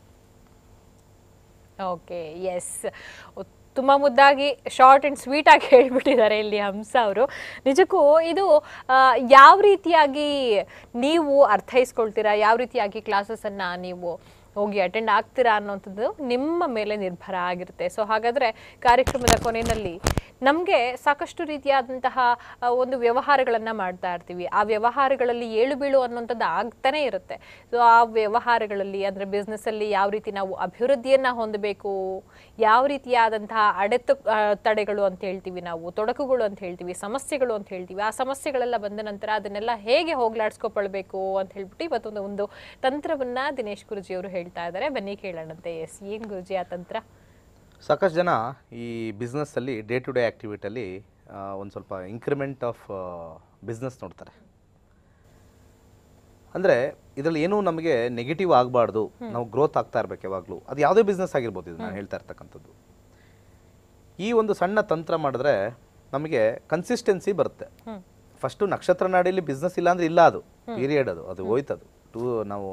ಓಕೆ ಎಸ್ ತುಂಬ ಮುದ್ದಾಗಿ ಶಾರ್ಟ್ ಆ್ಯಂಡ್ ಸ್ವೀಟ್ ಆಗಿ ಹೇಳ್ಬಿಟ್ಟಿದ್ದಾರೆ ಇಲ್ಲಿ ಹಂಸ ಅವರು ನಿಜಕ್ಕೂ ಇದು ಆ, ಯಾವ ರೀತಿಯಾಗಿ ನೀವು ಅರ್ಥೈಸ್ಕೊಳ್ತೀರಾ ಯಾವ ರೀತಿಯಾಗಿ ಕ್ಲಾಸಸನ್ನು ನೀವು ಹೋಗಿ ಅಟೆಂಡ್ ಆಗ್ತೀರಾ ಅನ್ನೋಂಥದ್ದು ನಿಮ್ಮ ಮೇಲೆ ನಿರ್ಭರ ಆಗಿರುತ್ತೆ ಸೊ ಹಾಗಾದ್ರೆ ಕಾರ್ಯಕ್ರಮದ ಕೊನೆಯಲ್ಲಿ ನಮಗೆ ಸಾಕಷ್ಟು ರೀತಿಯಾದಂತಹ ಆ, ಒಂದು ವ್ಯವಹಾರಗಳನ್ನ ಮಾಡ್ತಾ ಇರ್ತೀವಿ ಆ ವ್ಯವಹಾರಗಳಲ್ಲಿ ಏಳು ಬೀಳು ಅನ್ನುವಂಥದ್ದು ಆಗ್ತಾನೆ ಇರುತ್ತೆ ಸೊ ಆ ವ್ಯವಹಾರಗಳಲ್ಲಿ ಅಂದ್ರೆ business ಅಲ್ಲಿ ಯಾವ ರೀತಿ ನಾವು ಅಭಿವೃದ್ಧಿಯನ್ನ ಹೊಂದಬೇಕು ಯಾವ ರೀತಿಯಾದಂತಹ ಅಡೆತ ಆ, ತಡೆಗಳು ಅಂತ ಹೇಳ್ತೀವಿ ನಾವು ತೊಡಕುಗಳು ಅಂತ ಹೇಳ್ತೀವಿ ಸಮಸ್ಯೆಗಳು ಅಂತ ಹೇಳ್ತೀವಿ ಆ ಸಮಸ್ಯೆಗಳೆಲ್ಲ ಬಂದ ನಂತರ ಅದನ್ನೆಲ್ಲ ಹೇಗೆ ಹೋಗ್ಲಾಡ್ಸ್ಕೊಳ್ಬೇಕು ಅಂತ ಹೇಳ್ಬಿಟ್ಟು ಇವತ್ತೊಂದು ಒಂದು ತಂತ್ರವನ್ನ ದಿನೇಶ್ ಗುರುಜಿ ಅವರು ಹೇಳ್ತಾ ಇದ್ದಾರೆ ಬನ್ನಿ ಕೇಳೋಣಂತೆ ಎಸ್ ಏನ್ ಗುರುಜಿ ಆ ತಂತ್ರ ಸಾಕಷ್ಟು ಜನ ಈ ಬಿಸ್ನೆಸ್ಸಲ್ಲಿ ಡೇ ಟು ಡೇ ಆ್ಯಕ್ಟಿವಿಟಲ್ಲಿ ಒಂದು ಸ್ವಲ್ಪ ಇಂಕ್ರಿಮೆಂಟ್ ಆಫ್ ಬಿಸ್ನೆಸ್ ನೋಡ್ತಾರೆ ಅಂದರೆ ಇದರಲ್ಲಿ ಏನೂ ನಮಗೆ ನೆಗೆಟಿವ್ ಆಗಬಾರ್ದು ನಾವು ಗ್ರೋತ್ ಆಗ್ತಾ ಇರಬೇಕು ಯಾವಾಗಲೂ ಅದು ಯಾವುದೇ ಬಿಸ್ನೆಸ್ ಆಗಿರ್ಬೋದು ಇದು ನಾನು ಹೇಳ್ತಾ ಇರ್ತಕ್ಕಂಥದ್ದು ಈ ಒಂದು ಸಣ್ಣ ತಂತ್ರ ಮಾಡಿದ್ರೆ ನಮಗೆ ಕನ್ಸಿಸ್ಟೆನ್ಸಿ ಬರುತ್ತೆ ಫಸ್ಟು ನಕ್ಷತ್ರ ನಾಡಿಯಲ್ಲಿ ಬಿಸ್ನೆಸ್ ಇಲ್ಲ ಅಂದ್ರೆ ಇಲ್ಲ ಅದು ಪೀರಿಯಡ್ ಅದು ಅದು ಹೋಯ್ತದು ಟೂ ನಾವು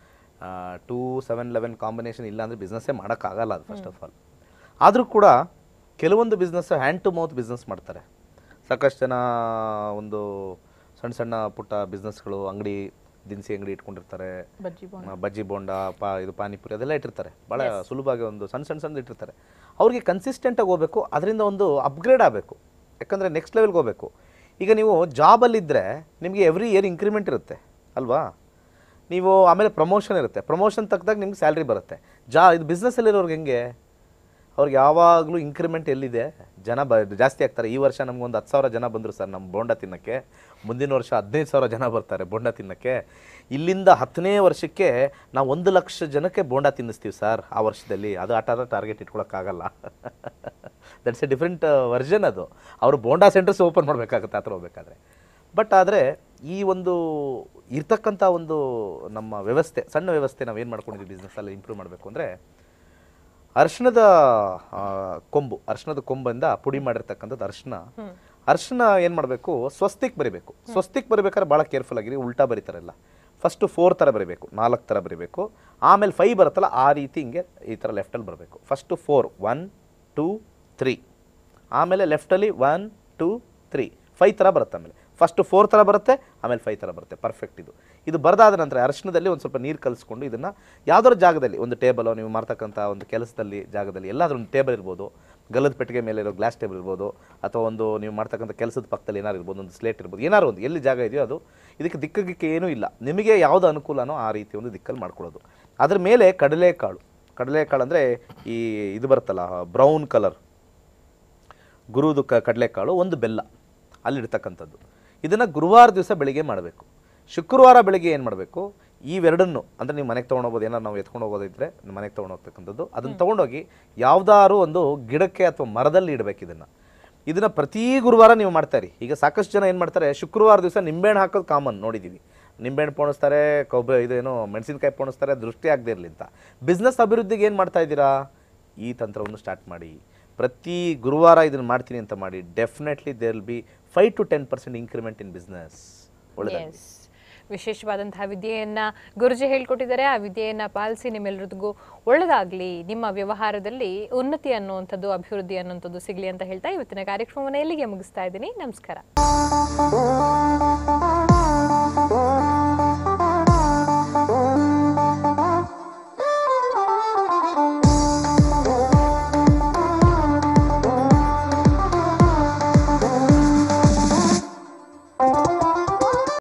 ಟೂ ಸೆವೆನ್ ಲೆವೆನ್ ಕಾಂಬಿನೇಷನ್ ಇಲ್ಲ ಅಂದರೆ ಬಿಸ್ನೆಸ್ಸೇ ಮಾಡೋಕ್ಕಾಗಲ್ಲ ಅದು ಫಸ್ಟ್ ಆಫ್ ಆಲ್ ಆದರೂ ಕೂಡ ಕೆಲವೊಂದು business hand to mouth business ಮಾಡ್ತಾರೆ ಸಾಕಷ್ಟು ಜನ ಒಂದು ಸಣ್ಣ ಸಣ್ಣ ಪುಟ್ಟ ಬಿಸ್ನೆಸ್ಗಳು ಅಂಗಡಿ ದಿನಸಿ ಅಂಗಡಿ ಇಟ್ಕೊಂಡಿರ್ತಾರೆ ಬಜ್ಜಿ ಆ, ಬಜ್ಜಿ ಬೋಂಡ ಪಾ ಇದು ಪಾನಿಪುರಿ ಅದೆಲ್ಲ ಇಟ್ಟಿರ್ತಾರೆ ಭಾಳ ಸುಲಭವಾಗಿ ಒಂದು ಸಣ್ಣ ಸಣ್ಣ ಸಣ್ಣ ಇಟ್ಟಿರ್ತಾರೆ ಅವ್ರಿಗೆ ಕನ್ಸಿಸ್ಟೆಂಟಾಗಿ ಹೋಗ್ಬೇಕು ಅದರಿಂದ ಒಂದು ಅಪ್ಗ್ರೇಡ್ ಆಗಬೇಕು ಯಾಕಂದರೆ ನೆಕ್ಸ್ಟ್ ಲೆವೆಲ್ಗೆ ಹೋಗಬೇಕು ಈಗ ನೀವು ಜಾಬಲ್ಲಿದ್ದರೆ ನಿಮಗೆ ಎವ್ರಿ ಇಯರ್ ಇಂಕ್ರಿಮೆಂಟ್ ಇರುತ್ತೆ ಅಲ್ವಾ ನೀವು ಆಮೇಲೆ ಪ್ರಮೋಷನ್ ಇರುತ್ತೆ ಪ್ರಮೋಷನ್ ತಕ್ಕದಾಗ ನಿಮ್ಗೆ ಸ್ಯಾಲ್ರಿ ಬರುತ್ತೆ ಜಾ ಇದು ಬಿಸ್ನೆಸ್ಸಲ್ಲಿರೋರ್ಗೆ ಹೆಂಗೆ ಅವ್ರಿಗೆ ಯಾವಾಗಲೂ ಇಂಕ್ರಿಮೆಂಟ್ ಎಲ್ಲಿದೆ ಜನ ಬ ಜಾಸ್ತಿ ಆಗ್ತಾರೆ ಈ ವರ್ಷ ನಮ್ಗೊಂದು ಹತ್ತು ಸಾವಿರ ಜನ ಬಂದರು ಸರ್ ನಮ್ಮ ಬೋಂಡ ತಿನ್ನಕ್ಕೆ ಮುಂದಿನ ವರ್ಷ ಹದಿನೈದು ಸಾವಿರ ಜನ ಬರ್ತಾರೆ ಬೋಂಡ ತಿನ್ನಕ್ಕೆ ಇಲ್ಲಿಂದ ಹತ್ತನೇ ವರ್ಷಕ್ಕೆ ನಾವು ಒಂದು ಲಕ್ಷ ಜನಕ್ಕೆ ಬೋಂಡ ತಿನ್ನಿಸ್ತೀವಿ ಸರ್ ಆ ವರ್ಷದಲ್ಲಿ ಅದು ಆಟ ಟಾರ್ಗೆಟ್ ಇಟ್ಕೊಳಕ್ಕಾಗಲ್ಲ ದಟ್ಸ್ ಎ ಡಿಫ್ರೆಂಟ್ ವರ್ಷನ್ ಅದು ಅವರು ಬೋಂಡಾ ಸೆಂಟರ್ಸ್ ಓಪನ್ ಮಾಡಬೇಕಾಗುತ್ತೆ ಆ ಥರ ಹೋಗ್ಬೇಕಾದ್ರೆ ಬಟ್ ಆದರೆ ಈ ಒಂದು ಇರ್ತಕ್ಕಂಥ ಒಂದು ನಮ್ಮ ವ್ಯವಸ್ಥೆ ಸಣ್ಣ ವ್ಯವಸ್ಥೆ ನಾವು ಏನು ಮಾಡ್ಕೊಂಡಿದ್ದೀವಿ ಬಿಸ್ನೆಸ್ಸಲ್ಲಿ ಇಂಪ್ರೂವ್ ಮಾಡಬೇಕು ಅಂದರೆ ಅರ್ಶಿಣದ ಆ, ಕೊಂಬು ಅರ್ಶಿಣದ ಕೊಂಬಿಂದ ಪುಡಿ ಮಾಡಿರ್ತಕ್ಕಂಥದ್ದು ಅರ್ಶಿಣ ಅರ್ಶಿಣ ಏನು ಮಾಡಬೇಕು ಸ್ವಸ್ತಿಕ್ ಬರಿಬೇಕು ಸ್ವಸ್ತಿಕ್ ಬರಿಬೇಕಾದ್ರೆ ಭಾಳ ಕೇರ್ಫುಲ್ ಆಗಿರಿ ಉಲ್ಟಾ ಬರೀತಾರಲ್ಲ ಫಸ್ಟು ಫೋರ್ ಥರ ಬರಿಬೇಕು ನಾಲ್ಕು ಥರ ಬರಿಬೇಕು ಆಮೇಲೆ ಫೈವ್ ಬರುತ್ತಲ್ಲ ಆ ರೀತಿ ಹಿಂಗೆ ಈ ಥರ ಲೆಫ್ಟಲ್ಲಿ ಬರಬೇಕು first four one two three ಆಮೇಲೆ ಲೆಫ್ಟಲ್ಲಿ ಒನ್ ಟೂ ತ್ರೀ ಫೈವ್ ಥರ ಬರುತ್ತೆ ಆಮೇಲೆ ಫಸ್ಟು ಫೋರ್ ಥರ ಬರುತ್ತೆ ಆಮೇಲೆ ಫೈವ್ ಥರ ಬರುತ್ತೆ ಪರ್ಫೆಕ್ಟ್ ಇದು ಇದು ಬರದಾದ ನಂತರ ಅರಿಶಿಣದಲ್ಲಿ ಒಂದು ಸ್ವಲ್ಪ ನೀರು ಕಲಿಸ್ಕೊಂಡು ಇದನ್ನು ಯಾವ್ದಾದ್ರು ಜಾಗದಲ್ಲಿ ಒಂದು ಟೇಬಲೋ ನೀವು ಮಾಡ್ತಕ್ಕಂಥ ಒಂದು ಕೆಲಸದಲ್ಲಿ ಜಾಗದಲ್ಲಿ ಎಲ್ಲಾದ್ರೂ ಒಂದು ಟೇಬಲ್ ಇರ್ಬೋದು ಗಲ್ಲದ ಪೆಟ್ಟಿಗೆ ಮೇಲೆ ಇರೋ ಗ್ಲಾಸ್ ಟೇಬಲ್ ಇರ್ಬೋದು ಅಥವಾ ಒಂದು ನೀವು ಮಾಡ್ತಕ್ಕಂಥ ಕೆಲಸದ ಪಕ್ಕದಲ್ಲಿ ಏನಾರು ಇರ್ಬೋದು ಒಂದು ಸ್ಲೇಟ್ ಇರ್ಬೋದು ಏನಾರು ಒಂದು ಎಲ್ಲಿ ಜಾಗ ಇದೆಯೋ ಅದು ಇದಕ್ಕೆ ದಿಕ್ಕಗಿಕ್ಕೆ ಏನೂ ಇಲ್ಲ ನಿಮಗೆ ಯಾವುದು ಅನುಕೂಲನೋ ಆ ರೀತಿ ಒಂದು ದಿಕ್ಕಲ್ಲಿ ಮಾಡ್ಕೊಳ್ಳೋದು ಅದ್ರ ಮೇಲೆ ಕಡಲೆಕಾಳು ಕಡಲೆಕಾಳು ಅಂದರೆ ಈ ಇದು ಬರುತ್ತಲ್ಲ ಬ್ರೌನ್ ಕಲರ್ ಗುರುದು ಕ ಕಡಲೆಕಾಳು ಒಂದು ಬೆಲ್ಲ ಅಲ್ಲಿಡ್ತಕ್ಕಂಥದ್ದು ಇದನ್ನು ಗುರುವಾರ ದಿವಸ ಬೆಳಿಗ್ಗೆ ಮಾಡಬೇಕು ಶುಕ್ರವಾರ ಬೆಳಿಗ್ಗೆ ಏನು ಮಾಡಬೇಕು ಇವೆರಡನ್ನು ಅಂದರೆ ನೀವು ಮನೆಗೆ ತೊಗೊಂಡೋಗ್ಬೋದು ಏನಾರು ನಾವು ಎತ್ಕೊಂಡು ಹೋಗೋದಿದ್ರೆ ಮನೆಗೆ ತೊಗೊಂಡು ಹೋಗ್ತಕ್ಕಂಥದ್ದು ಅದನ್ನು ತೊಗೊಂಡೋಗಿ ಯಾವ್ದಾದ್ರು ಒಂದು ಗಿಡಕ್ಕೆ ಅಥವಾ ಮರದಲ್ಲಿ ಇಡಬೇಕು ಇದನ್ನು ಇದನ್ನು ಪ್ರತಿ ಗುರುವಾರ ನೀವು ಮಾಡ್ತಾರೆ ಈಗ ಸಾಕಷ್ಟು ಜನ ಏನು ಮಾಡ್ತಾರೆ ಶುಕ್ರವಾರ ದಿವಸ ನಿಂಬೆಹಣ್ಣು ಹಾಕೋದು ಕಾಮನ್ ನೋಡಿದ್ದೀವಿ ನಿಂಬೆಹಣ್ಣು ಪೋಣಿಸ್ತಾರೆ ಕೊಬ್ಬರಿ ಇದೇನು ಮೆಣಸಿನ್ಕಾಯಿ ಪೋಣಿಸ್ತಾರೆ ದೃಷ್ಟಿ ಆಗದೆ ಇರಲಿ ಅಂತ ಬಿಸ್ನೆಸ್ ಅಭಿವೃದ್ಧಿಗೆ ಏನು ಮಾಡ್ತಾ ಇದ್ದೀರಾ ಈ ತಂತ್ರವನ್ನು ಸ್ಟಾರ್ಟ್ ಮಾಡಿ ಪ್ರತಿ ಗುರುವಾರ ಇದನ್ನು ಮಾಡ್ತೀನಿ ಅಂತ ಮಾಡಿ definitely there will be five to ten percent increment in business ಒಳ್ಳೆದಾಗಿ ಎಸ್ ವಿಶೇಷವಾದಂತಹ ವಿದ್ಯೆಯನ್ನ ಗುರುಜಿ ಹೇಳ್ಕೊಟ್ಟಿದ್ದಾರೆ ಆ ವಿದ್ಯೆಯನ್ನ ಪಾಲಿಸಿ ನಿಮ್ಮೆಲ್ಲರಿಗೂ ಒಳ್ಳೆದಾಗ್ಲಿ ನಿಮ್ಮ ವ್ಯವಹಾರದಲ್ಲಿ ಉನ್ನತಿ ಅನ್ನುವಂಥದ್ದು ಅಭಿವೃದ್ಧಿ ಅನ್ನುವಂಥದ್ದು ಸಿಗ್ಲಿ ಅಂತ ಹೇಳ್ತಾ ಇವತ್ತಿನ ಕಾರ್ಯಕ್ರಮವನ್ನು ಎಲ್ಲಿಗೆ ಮುಗಿಸ್ತಾ ಇದ್ದೀನಿ ನಮಸ್ಕಾರ